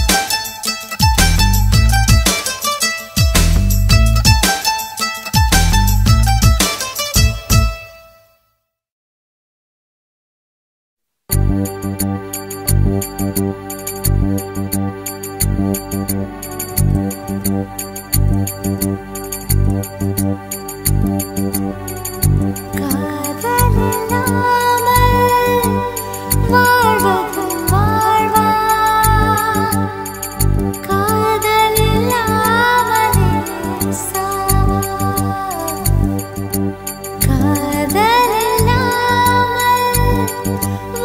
Speaker 1: காதலில்லாமல் வாழ்வதும் வாழ்வா காதலில்லாமலே சாவா காதலில்லாமல்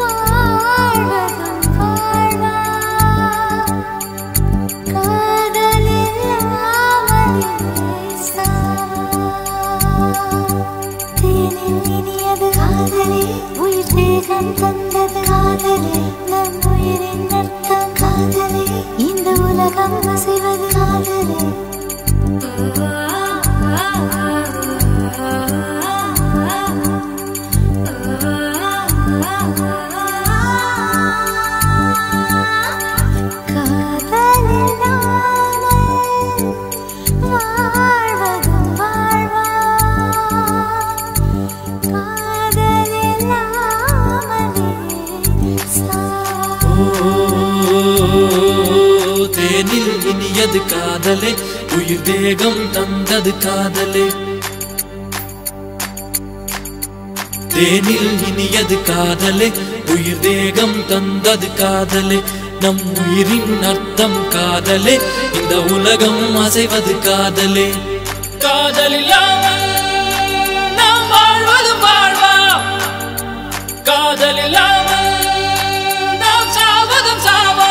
Speaker 1: வாழ்வதும் வாழ்வா காதலில்லாமலே தந்தது காதலே நம் உயிரின் அர்த்தம் காதலே இந்த உலகம் அசைவது காதலே காதலில்லாமல் வாழ்வதும் வாழ்வா காதலில்லாமலே சா
Speaker 8: தேனில் இனியது காதலே உயிர் தேகம் தந்தது காதலே தேனில் இனியது காதலே உயிர் தேகம் தந்தது காதலே நம் உயிரின் அர்த்தம் காதலே இந்த உலகம் அசைவது காதலே காதலில்லாமல் நாம் வாழ்வதும் வாழ்வா காதலில்லாமல் நாம் சாவதும் சாவா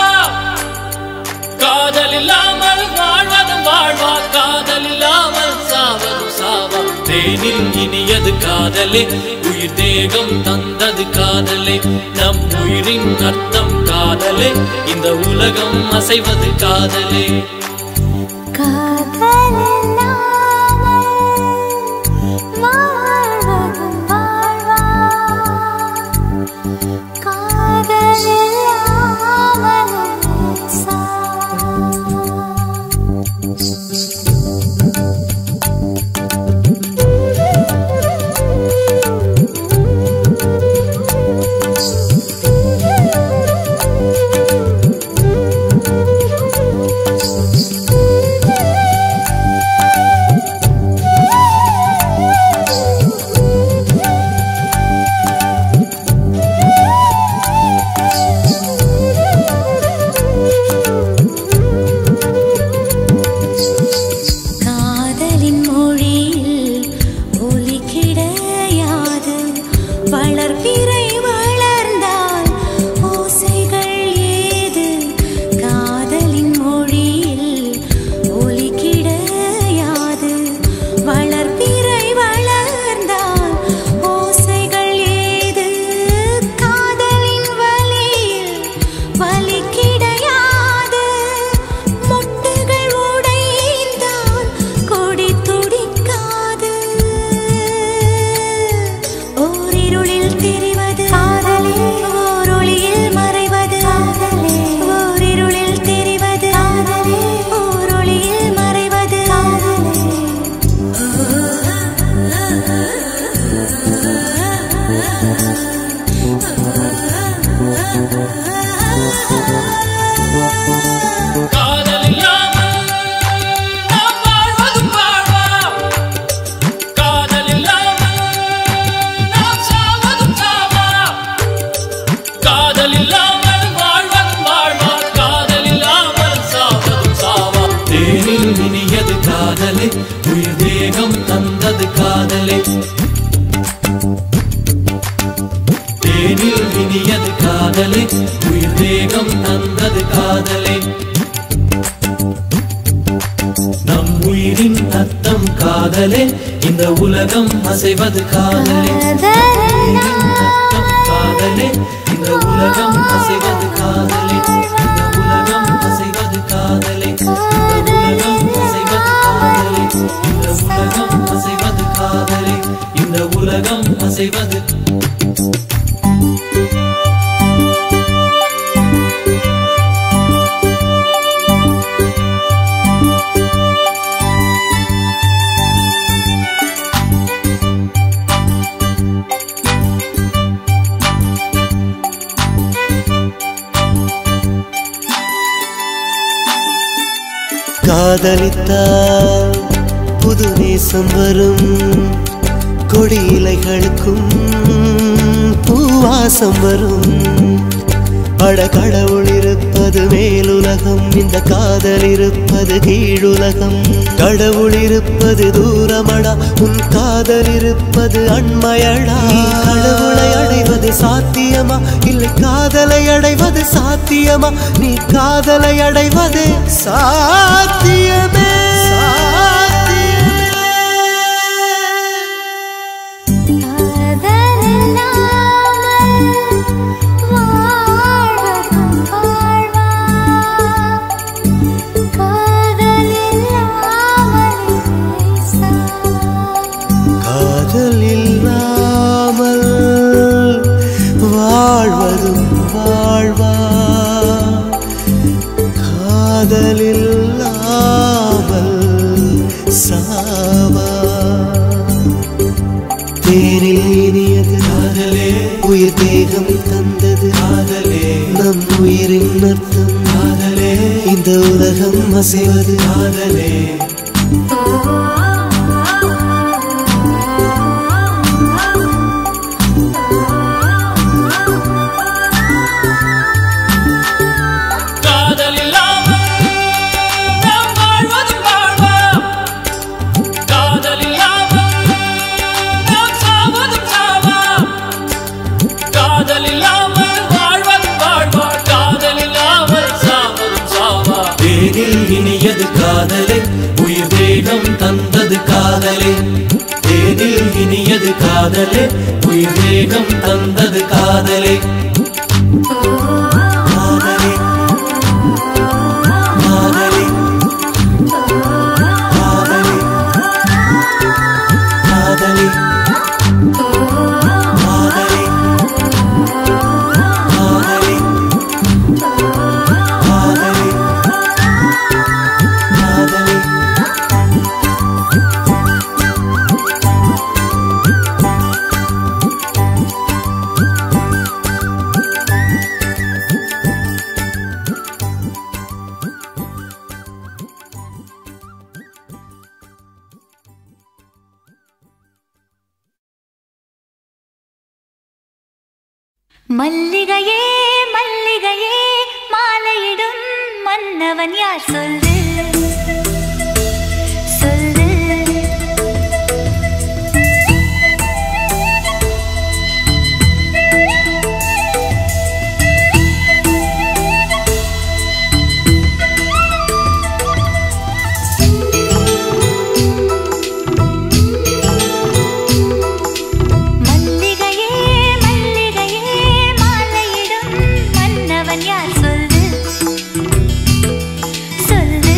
Speaker 8: காதல் இல்லாமல் வாழ்வதும் வாழ்வா காதல் இல்லாமல் சாவதும் சாவா தேனில் இனியது காதலே உயிர் தேகம் தந்தது காதலே நம் உயிரின் அர்த்தம் காதலே இந்த உலகம் அசைவது காதலே
Speaker 1: காதலில்லாமல் வாழ்வதும் வாழ்வா காதலில்லாமலே சா காதலின் மொழியில் ஒலி கிடையாது வளர்பிறை வளர்ந்தால் ஓசைகள் ஏது காதலின் மொழியில் ஒலி கிடையாது வளர்பிறை வளர்ந்தால் ஓசைகள் ஏது காதலின் வலியில் வலி கிடையாது மொட்டுகள் உடைந்தால் கொடி துடிக்காது ஓரிருளில் தெரிவது காதலே ஓரொளியில் மறைவது காதலே ஓரிருளில் தெரிவது காதலே ஓரொளியில் மறைவது காதலே
Speaker 8: காதல் இல்லாமல் நாம் வாழ்வதும் வாழ்வா காதல் இல்லாமல் நாம் சாவதும் சாவா காதல் இல்லாமல் வாழ்வதும் வாழ்வா காதல் இல்லாமல் சாவதும் சாவா தேனில் இனியது காதலே உயிர் தேகம் தந்தது காதலே தேனில் இனியது காதலே உயிர் தேகம் தந்தது காதலே நம் உயிரின் அர்த்தம் காதலே இந்த உலகம் அசைவது காதலே உயிரின் அர்த்தம் காதலே இந்த உலகம் அசைவது காதலே இந்த உலகம் அசைவது காதலே இந்த உலகம் அசைவது காதலே இந்த உலகம் அசைவது காதலே இந்த உலகம் அசைவது
Speaker 4: காதலித்தால் புது நேசம் வரும் கொடி இலைகளுக்கும் பூவாசம் வரும் அட கடவுள் இருப்பது மேலுலகம் இந்த காதல் இருப்பது கீழுலகம் கடவுள் இருப்பது தூரமடா உன் காதல் இருப்பது அண்மையடா நீ கடவுளை அடைவது சாத்தியமா இல்லை காதலை அடைவது சாத்தியமா நீ காதலை அடைவது சாத்தியமே சாத்தியமே
Speaker 1: காதலில்லாமல்
Speaker 4: உள்ளம் அசைவது காதலே
Speaker 8: காதல் இல்லாமல் நாம் வாழ்வதும் வாழ்வா காதல் இல்லாமல் நாம் சாவதும் சாவா காதல் இல்லாமல் வாழ்வதும் வாழ்வா காதல் இல்லாமல் சாவதும் சாவா
Speaker 2: தேனில் இனியது காதலே உயிர் வேகம் தந்தது காதலே தேனில் இனியது காதலே உயிர் வேகம் தந்தது காதலே காதலே காதலே காதலே காதலே காதலே காதலே காதலே காதலே
Speaker 1: மல்லிகையே மல்லிகையே மாலையிடும் மன்னவன் யார் சொல்லு சொல்லு மல்லிகையே மல்லிகையே மாலையிடும் மன்னவன் யார் சொல்லு சொல்லு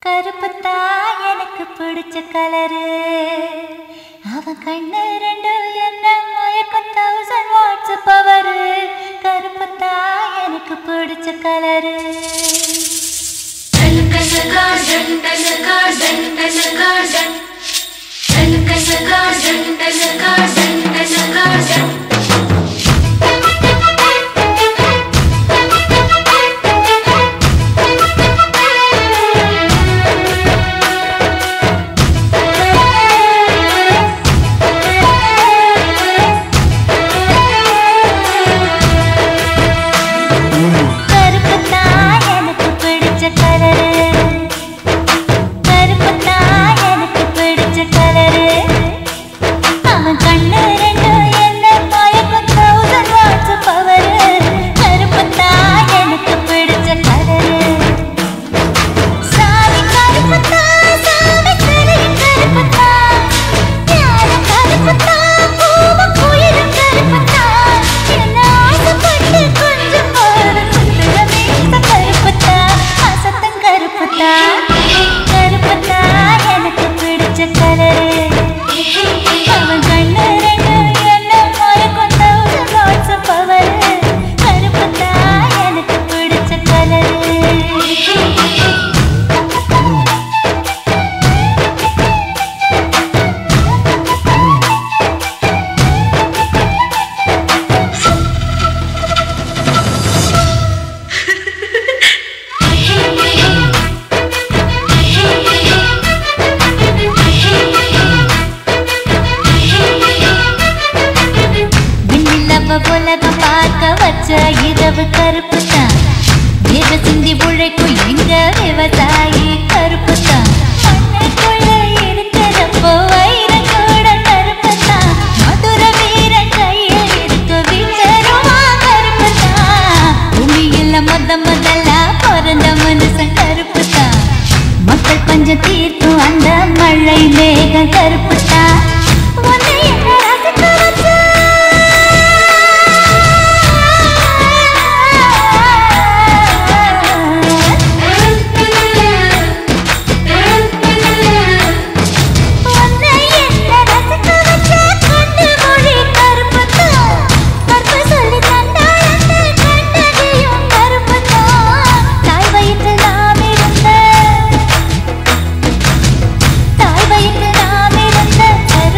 Speaker 1: கருப்புத்தா எனக்கு பிடிச்ச கலரு அவன் கண்ணு ரெண்டு என்ன மயக்கம் தௌசண்ட் வாட்ஸ் பவரு கருப்புத்தா எனக்கு பிடிச்ச கலரு கருப்புத்தா எனக்கு பிடிச்ச கலரு கருப்புத்தா எனக்கு பிடிச்ச கலரு அவன் கண்ணு ரெண்டு என்ன மயக்கம் தௌசண்ட் வாட்ஸ் பவரு கருப்புத்தா எனக்கு பிடிச்ச கலரு சாமி கருப்புத்தா சாமி சிலையும் கருப்புத்தா யாரும் கருப்புத்தா பூவும் குயிலும் கருப்புத்தா என்ன ஆசைப்பட்டு கொஞ்சம் போற சுந்தர மீச கருப்புத்தா அசத்தம் கருப்புத்தா கருப்புத்தா எனக்கு பிடிச்ச கலரு அவன் கண்ணு ரெண்டு என்ன மயக்கம் தௌசண்ட் வாட்ஸ் பவரு கருப்புத்தா எனக்கு பிடிச்ச கலரு விண்ணிலவ உலகம் பார்க்க வச்ச இரவு கருப்பு தான் வேவ சிந்தி உழைக்கும் எங்க விவசாயி கருப்பு தான் மண்ணுக்குள்ள இருக்கிறப்போ வைரம் கூட கருப்பு தான் மதுர வீரன் கையில் இருக்க வீச்சருவா கருப்பு தான் பூமியில முத முதல்ல பிறந்த மனுஷன் கருப்பு தான் மக்கள் பஞ்சம் தீர்க்கும் அந்த மழை மேகம் கருப்பு தான் உன்னை என்ன ரசிக்க வச்ச உன்னை என்ன ரசிக்க வச்ச கண்ணு மொழி கருப்புத்தான் கற்பு சொல்லி தந்தாழந்த கண்ணகியும் கருப்புத்தான் தாய் வயிற்றில் நாம் இருந்த தாய் வயிற்றில் நாம் இருந்த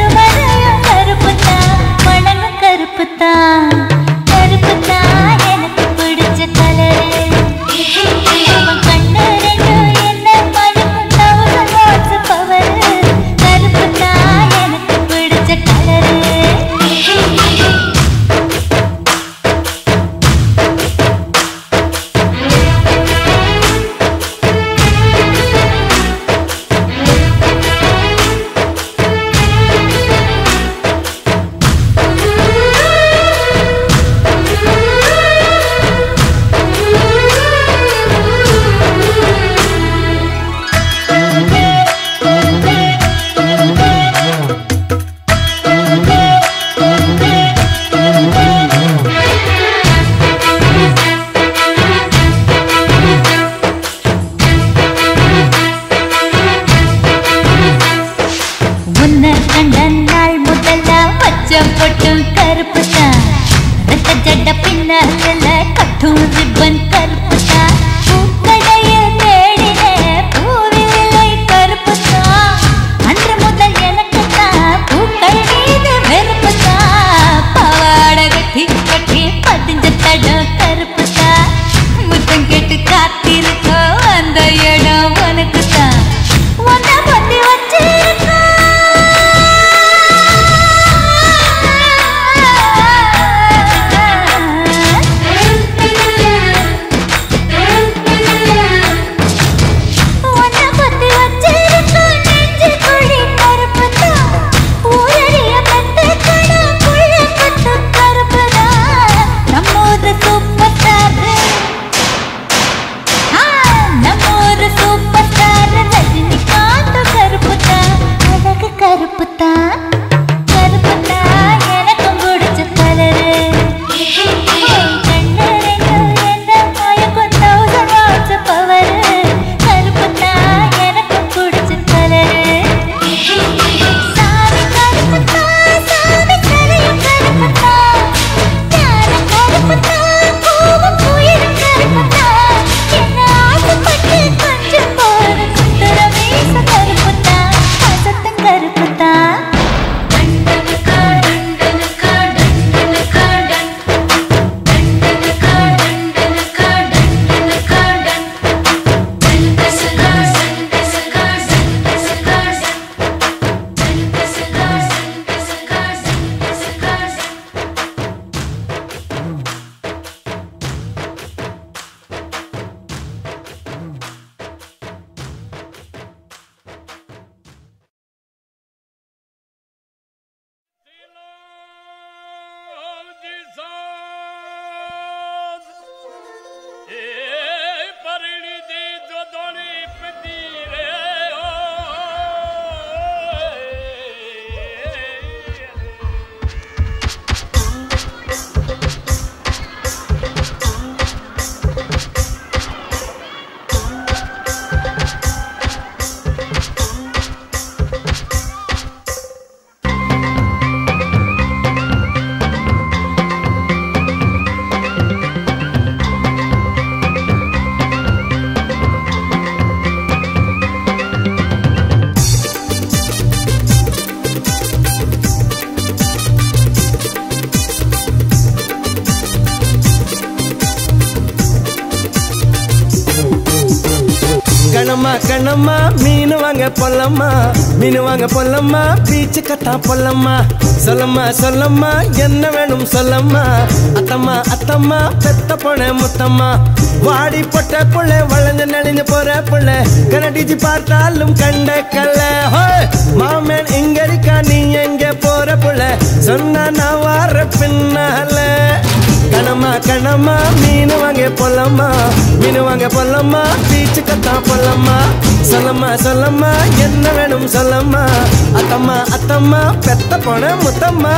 Speaker 4: கண்ணம்மா கண்ணம்மா மீன் வாங்க பொல்லம்மா மீன் வாங்க பொல்லம்மா பீச்சு கத்தா பொல்லம்மா சொல்லம்மா சொல்லம்மா என்ன வேணும் சொல்லம்மா அத்தம்மா அத்தம்மா பெத்த பொண்ண முத்தம்மா வாடி பொட்ட புள்ள வளைஞ்சு நெளிஞ்சு போற புள்ள கனடிச்சு பார்த்தாலும் கண்ட கல்ல ஹோய், மாமன் இங்க இருக்கா நீ எங்க போற புள்ள சொன்னா நான் வார பின்னால கணமா கணமா மீன் வாங்க பொல்லம்மா மீன் வாங்க பொல்லம்மா பீச்சு கத்தா பொல்லம்மா சொல்லம்மா சொல்லம்மா என்ன வேணும் சொல்லம்மா அத்தம்மா அத்தம்மா பெத்த போன முத்தம்மா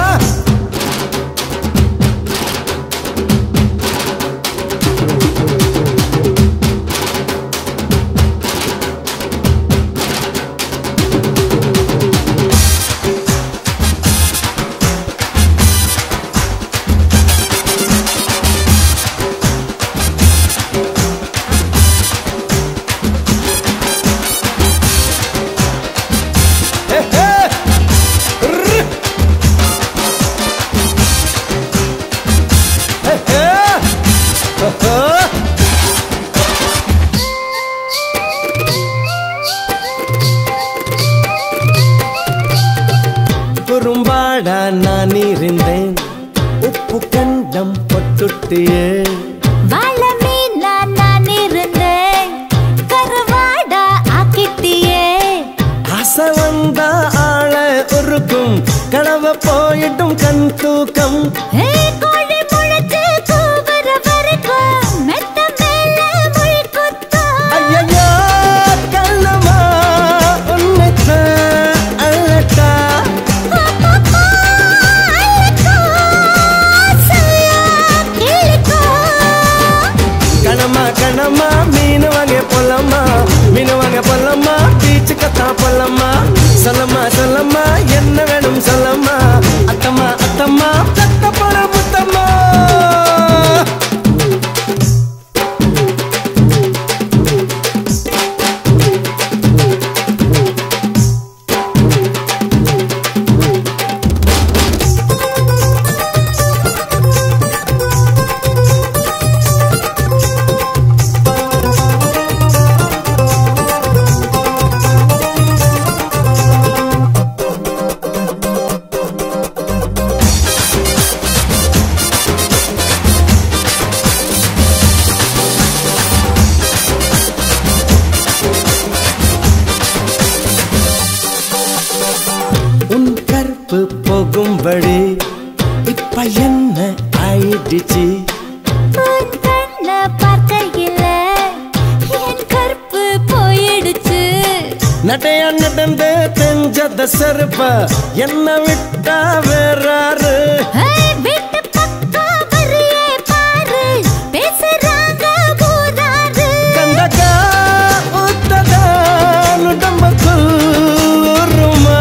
Speaker 4: ஹே, ஹே. ரு. ஹே, ஹே. ஓஹோ. குறும்பாடா நான் இருந்தேன் உப்பு கண்டம் பொட்டுட்டியே
Speaker 1: வாழ மீனா நான் இருந்தேன் கருவாடா ஆக்கிட்டியே
Speaker 4: ஆசை வந்தா ஆள உருக்கும் கனவு போயிட்டும் கண் தூக்கம்
Speaker 1: ஏய், கோழி முளைச்சு கூவுற வரைக்கும் மெத்த மேல மொழி குத்தும்.
Speaker 4: ஐயையோ, கண்ணம்மா, உன்னைத்தான் அழட்டா.
Speaker 1: அப்பப்பா, அழுக்கும், ஆசையா கிழிக்கும்.
Speaker 4: கணமா கணமா மீன் வாங்க பொல்லம்மா மீன் வாங்க பொல்லம்மா பீச்சு கத்தா பொல்லம்மா சொல்லம்மா சொல்லம்மா என்ன வேணும் சொல்லம்மா அத்தம்மா அத்தம்மா பெத்த பட முத்தம்மா உன் கற்பு போகும்படி இப்ப என்ன ஆயிடுச்சு
Speaker 1: உன் கண்ணை பார்க்கையில என் கற்பு போயிடுச்சு
Speaker 4: நடைய நடந்து தெஞ்சத செருப்ப என்ன விட்டா வேறாரு
Speaker 1: ஏய், வீட்டு பக்கம் வரியே பாரு பேசுறாங்க ஊராரு
Speaker 4: கண்டக்கா ஊத்ததா உடம்புக்குள் ஊறுமா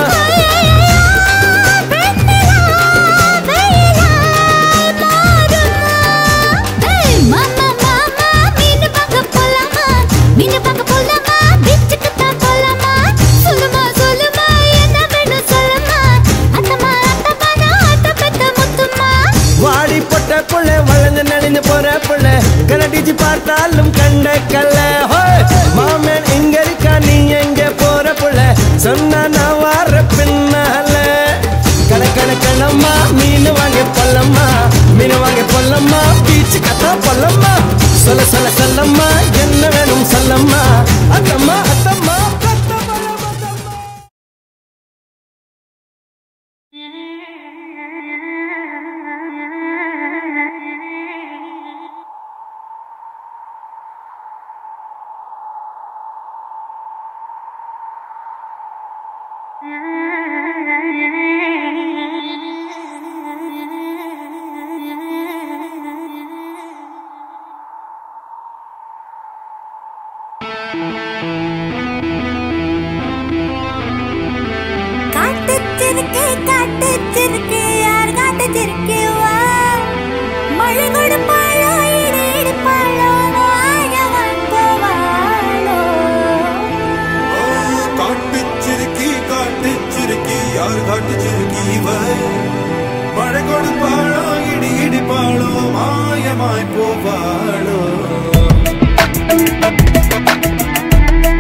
Speaker 4: வாடி பொட்ட புள்ள வளைஞ்சு நடிஞ்சு போற புள்ள கனடிச்சு பார்த்தாலும் கண்ட கல்ல ஹோய், மாமன் இங்க இருக்கா நீ எங்க போற புள்ள சொன்னா நான் வார பின்னால கண கண கணம்மா மீன் வாங்க பொல்லம்மா மீன் வாங்க பொல்லம்மா பீச்சு கத்தா பொல்லம்மா சொல்ல சொல்ல சொல்லம்மா என்ன வேணும் சொல்லம்மா அத்தம்மா அத்தம்மா பெத்த பழ முத்தம்மா.
Speaker 1: காட்டுச்சிருக்கே காட்டுச்சிருக்கே யார் காட்டுச்சிருக்கே வா மழை கொடுப்பாளோ இடி இடிப்பாளோ ஆயவன் போவாளோ
Speaker 9: காட்டுச்சிருக்கி காட்டுச்சிருக்கி யார் காட்டுச்சிருக்கி இவ மழை கொடுப்பாளோ இடி இடிப்பாளோ மாயமாய் போவாளோ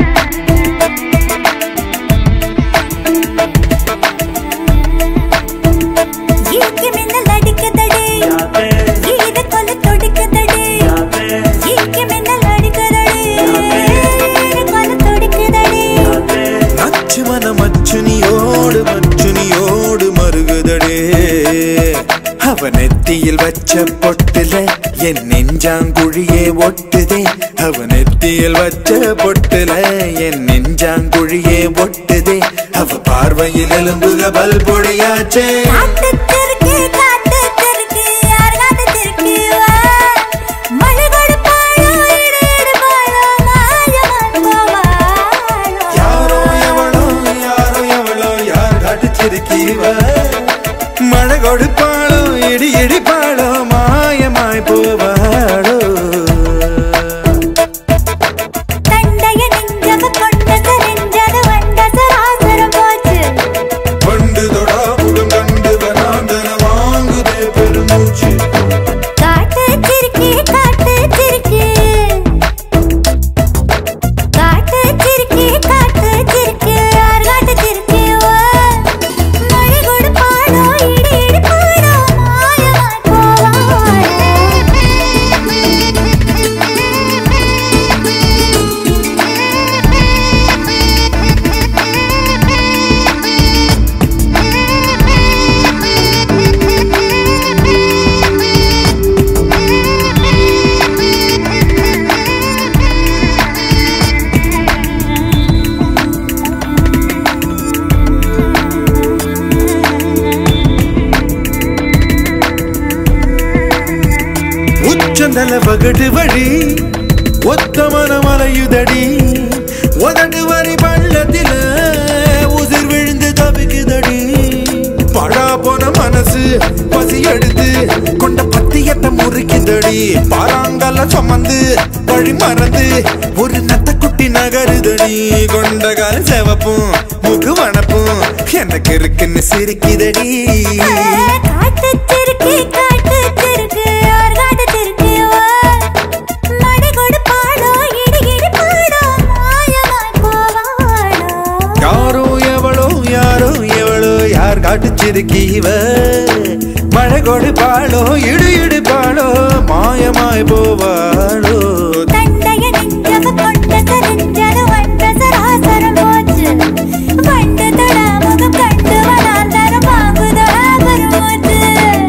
Speaker 1: மின்னல் அடிக்குதடி கொல துடிக்குதடி
Speaker 9: நச்சு மன மச்சுனியோடு மச்சுனியோடு மருகுதடே அவ நெத்தியில் வச்ச பொட்டுல என் நெஞ்சாங்குழியே ஒட்டுதே அவ நெத்தியில் வச்ச பொட்டுல என் நெஞ்சாங்குழியே ஒட்டுதே அவ பார்வையில் எலும்புக பல் பொடியாச்சே
Speaker 1: காட்டு திருக்கி காட்டு திருக்கி யார் காட்டு திருக்கி வா மழைகொடு பாழோ இடு இடு பாழோ மாயமான் போவாளோ
Speaker 9: யாரோ எவளோ யாரோ எவளோ யார் காட்டுச்சிருக்கீவ மழை கொடுப்பாளோ இடி இடிப்பாளோ மாயமாய் போவாளோ
Speaker 1: தண்டைய நெஞ்சவ கொண்டது நெஞ்சது வந்த சராசரம் போச்சு
Speaker 9: பண்டு தொடா புடம் கண்டு வராந்தன வாங்குதே பெருமூச்சு
Speaker 1: காட்டு திருக்கி காட்டு திருக்கி காட்டு திருக்கி காட்டு திருக்கி யார் காட்டு திருக்கி வா மழைகொடு பாழோ இடி இடி பாழோ மாயமான்
Speaker 9: உச்சந்தல பகடு வழி ஒத்த மனமலையுதடி உதடு வரி பள்ளத்தில உதிர் விழுந்து தவிக்குதடி படா போன மனசு பசி எடுத்து கொண்ட பத்தியத்தை முறிக்குதடி பாறாங்கல்ல சுமந்து வழி மறந்து ஒரு நத்த குட்டி நகருதடி கொண்ட கால செவப்பும் முகு வனப்பும் எனக்கு இருக்குன்னு சிரிக்குதடி
Speaker 1: காட்டு திருக்கி காட்டு திருக்கி யார் காட்டு திருக்கி வா மழைகொடு பாழோ இடி இடி பாழோ மாயமான் போவாளோ
Speaker 9: யாரோ எவளோ யாரோ எவளோ யார் காட்டுச்சிருக்கீவ மழை கொடு பாளோ இடு இடு பாளோ மாயமாய் போவாளோ
Speaker 1: தண்டைய நெஞ்சவ கொண்டது நெஞ்சது வந்த சராசரம் போச்சு வண்டு தொட முகம் கண்டு வனாந்தரம் வாங்குதா பெருமூச்சு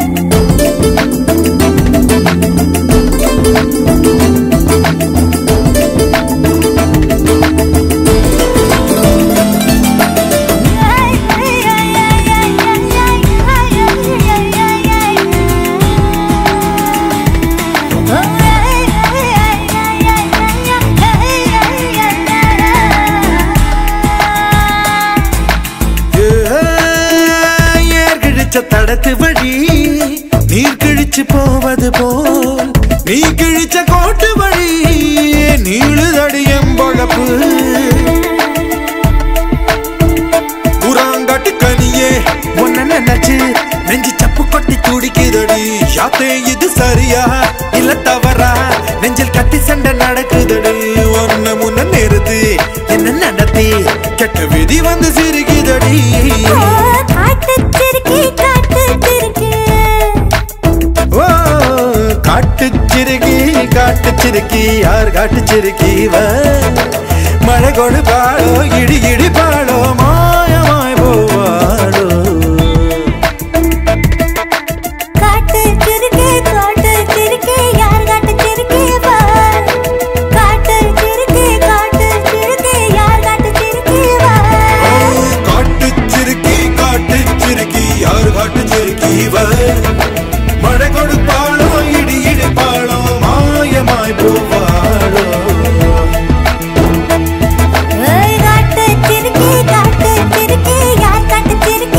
Speaker 9: ஏர் கிழிச்ச தடத்து வழி நீர் கிழிச்சு போவது போல் நீ கிழிச்ச கோட்டு வழி நீளுதடி எம்பழப்பு புறாங்காட்டு கனியே உன்ன நினைச்சு நெஞ்சு சப்பு கொட்டி துடிக்குதடி யாத்தே இது சரியா இல்ல தவறா நெஞ்சில் கத்தி சண்டை நடக்குதடி ஒன்ன முன்ன நிறுத்து என்ன நடத்தி கெட்ட விதி வந்து சிரிக்குதடி
Speaker 1: காட்டு திருக்கி காட்டு திருக்கி
Speaker 9: ஓ காட்டு சிறுகி காட்டு சிறுக்கி யார் காட்டு சிறுக்கிவ மழை கொடு பாடோ இடி இடி பாடோ மாயமாய் போவாடோ
Speaker 1: காட்டு திருக்கி காட்டு திருக்கி யார் காட்டு திருக்கி வா காட்டு திருக்கி காட்டு திருக்கி யார் காட்டு திருக்கி வா
Speaker 9: காட்டு சிறுக்கி காட்டு சிறுக்கி யார் காட்டு சிறுக்கிவ மழை கொடுப்பாளோ இடி இடிப்பாளோ மாயமாய் போவாளோ
Speaker 1: ஏய் காட்டு திருக்கி காட்டு திருக்கி யார் காட்டு திருக்கி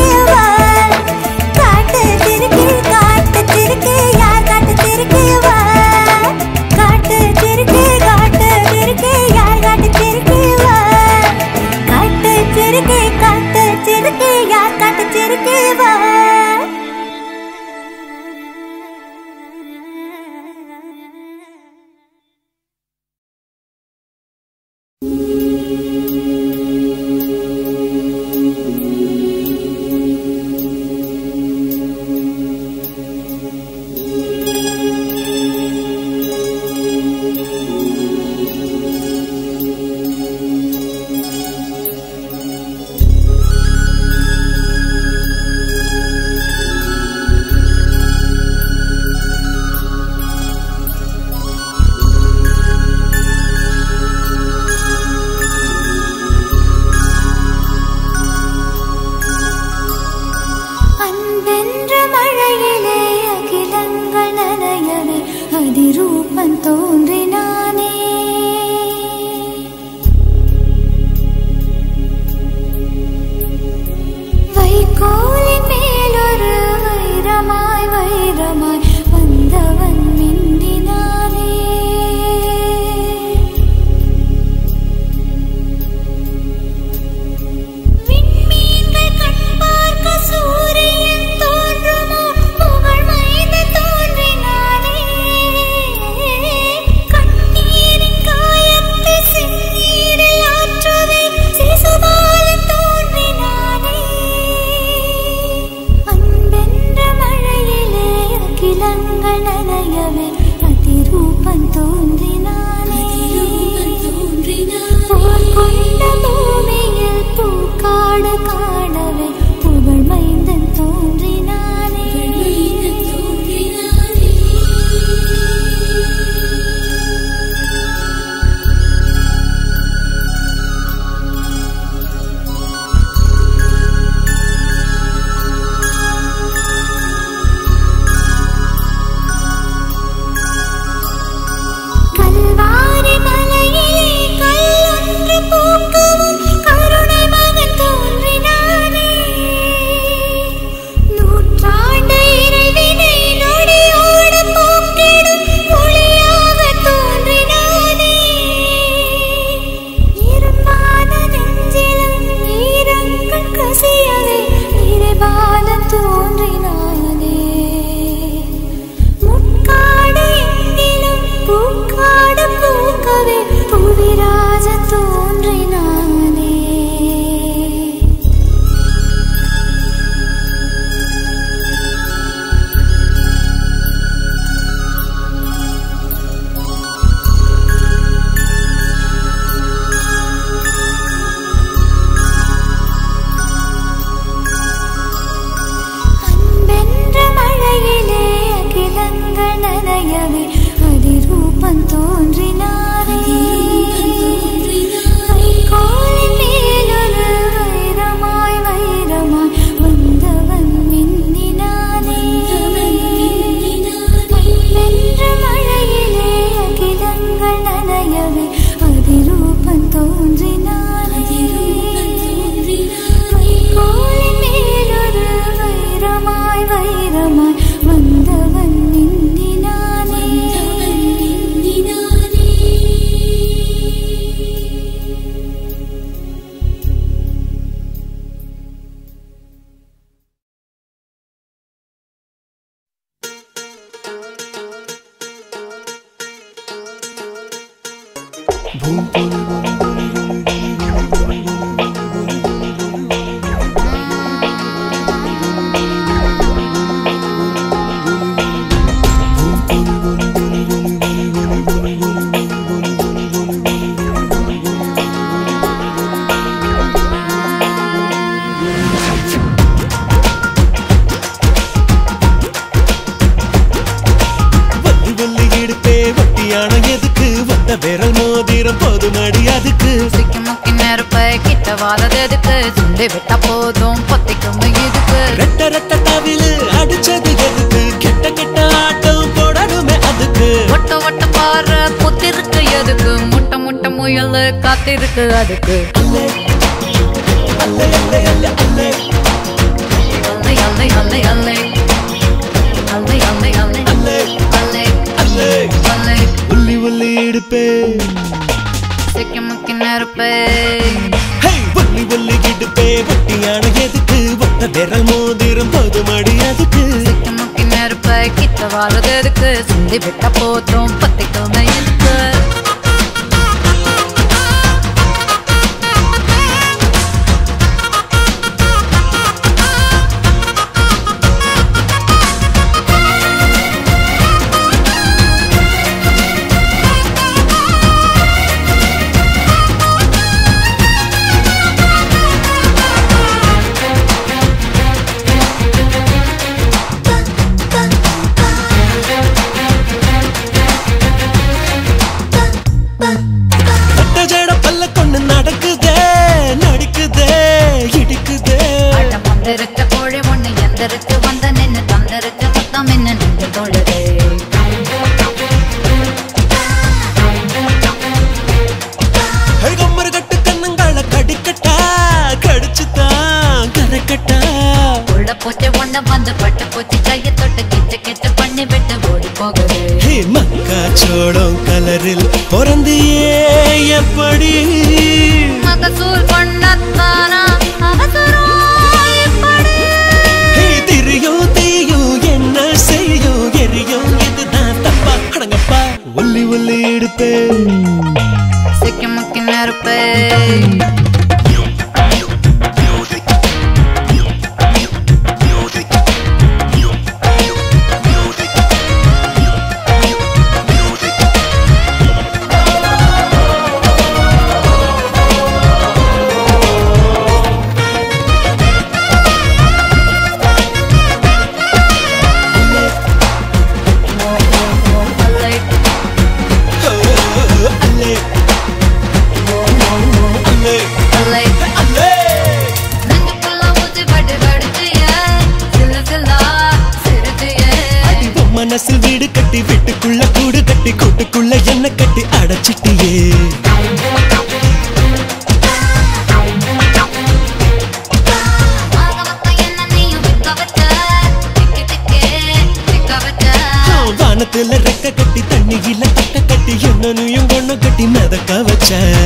Speaker 1: பார்க்கவே புவிராஜ தோன்றினானே அன்பென்ற மழையிலே அகிலங்கள் நனையவே அதிரூபம் தோன்றினாரே வைக்கோலின் மேலொரு வைரமாய் வைரமாய் வந்தவன் மின்னினானே அன்பென்ற மழையிலே அகிலங்கள் நனையவே அதிரூபம் தோன்றினாரே வைக்கோலின் மேலொரு வைரமாய் வைரமாய் வந்தவன் நின்றினானே
Speaker 7: வள்ளி வள்ளி இடுப்பே வட்டியான எதுக்கு வந்த விரல் மோதிரம் போதுமடி அதுக்கு
Speaker 3: சிக்கி முக்கி நெருப்பை கிட்ட வாழது எதுக்கு சுண்டி விட்டா போதும் பொத்திக்கும் இதுக்கு
Speaker 7: ரெட்ட ரெட்ட தவிலு அடிச்சது எதுக்கு கெட்ட கெட்ட ஆட்டம் போடணுமே அதுக்கு
Speaker 3: ஒட்ட ஒட்ட பாரு புத்திருக்கு எதுக்கு முட்டை முட்டை முயல் காத்திருக்கு அதுக்கு
Speaker 7: அல்லே அல்லே அல்லே அல்லே அல்லே
Speaker 3: அல்லை அல்லை அல்லை அல்லை அல்லை அல்லை அல்லை
Speaker 7: அல்லே
Speaker 3: அல்லை
Speaker 7: அல்லே
Speaker 3: அல்லை
Speaker 7: உள்ளி உள்ளி இடுப்பே
Speaker 3: சிக்கி முக்கி நெருப்பை
Speaker 7: ஹே வள்ளி வள்ளி இடுப்பே வட்டியான எதுக்கு வந்த விரல் மோதிரம் போதுமடி அதுக்கு
Speaker 3: சிக்கி முக்கி நெருப்பை கிட்ட வாழது எதுக்கு சுண்டி விட்டா போதும் பொத்திக்கும் இதுக்கு
Speaker 7: பட்ட ஜட பல்ல கொண்டு நடக்குதே நடிக்குதே இடிக்குதே
Speaker 3: அடம் வந்திருக்க கோழி ஒண்ணு எந்திருக்கு வந்த நின்னு தந்திருக்க சத்தம் என்ன நின்று தொழுதே
Speaker 7: ஹே கம்மர் கட்டு கண்ணங்கால கடிக்கட்டா கடிச்சுதான் கரைக்கட்டா
Speaker 3: உள்ள பூச்சி ஒண்ணு வந்து பட்டு பூச்சி கையை தொட்டு கிச்ச கிச்ச பண்ணி விட்டு ஓடி போகுது
Speaker 7: ஹே மக்கா சோளம் கலரில் பிறந்தியே எப்படி
Speaker 3: மகசூல் பண்ணத்தானா அவசரம் இப்படி
Speaker 7: ஹே திரியும் தீயும் என்ன செய்யும் எரியும் இதுதான் தப்பா அடங்கப்பா ஒல்லி ஒல்லி எடுப்பேன்
Speaker 3: சிக்கி முக்கி நெருப்பே அல்லை
Speaker 7: அல்லே அல்லே
Speaker 3: அல்லை
Speaker 7: அல்லே
Speaker 3: நெஞ்சுக்குள்ள ஊசி பட்டு படுத்திய சில்லு சில்லா சிரிச்சிய
Speaker 7: அடி உன் மனசில் வீடு கட்டி வீட்டுக்குள்ள கூடு கட்டி கூட்டுக்குள்ள என்ன கட்டி அடைச்சிட்டியே
Speaker 3: என்ன நீயும் விற்க வச்ச திக்கி திக்கே திக்க வச்ச
Speaker 7: வானத்துல ரெக்க கட்டி தண்ணியில தட்ட கட்டி என்னனையும் ஒண்ணு கட்டி மிதக்க வச்ச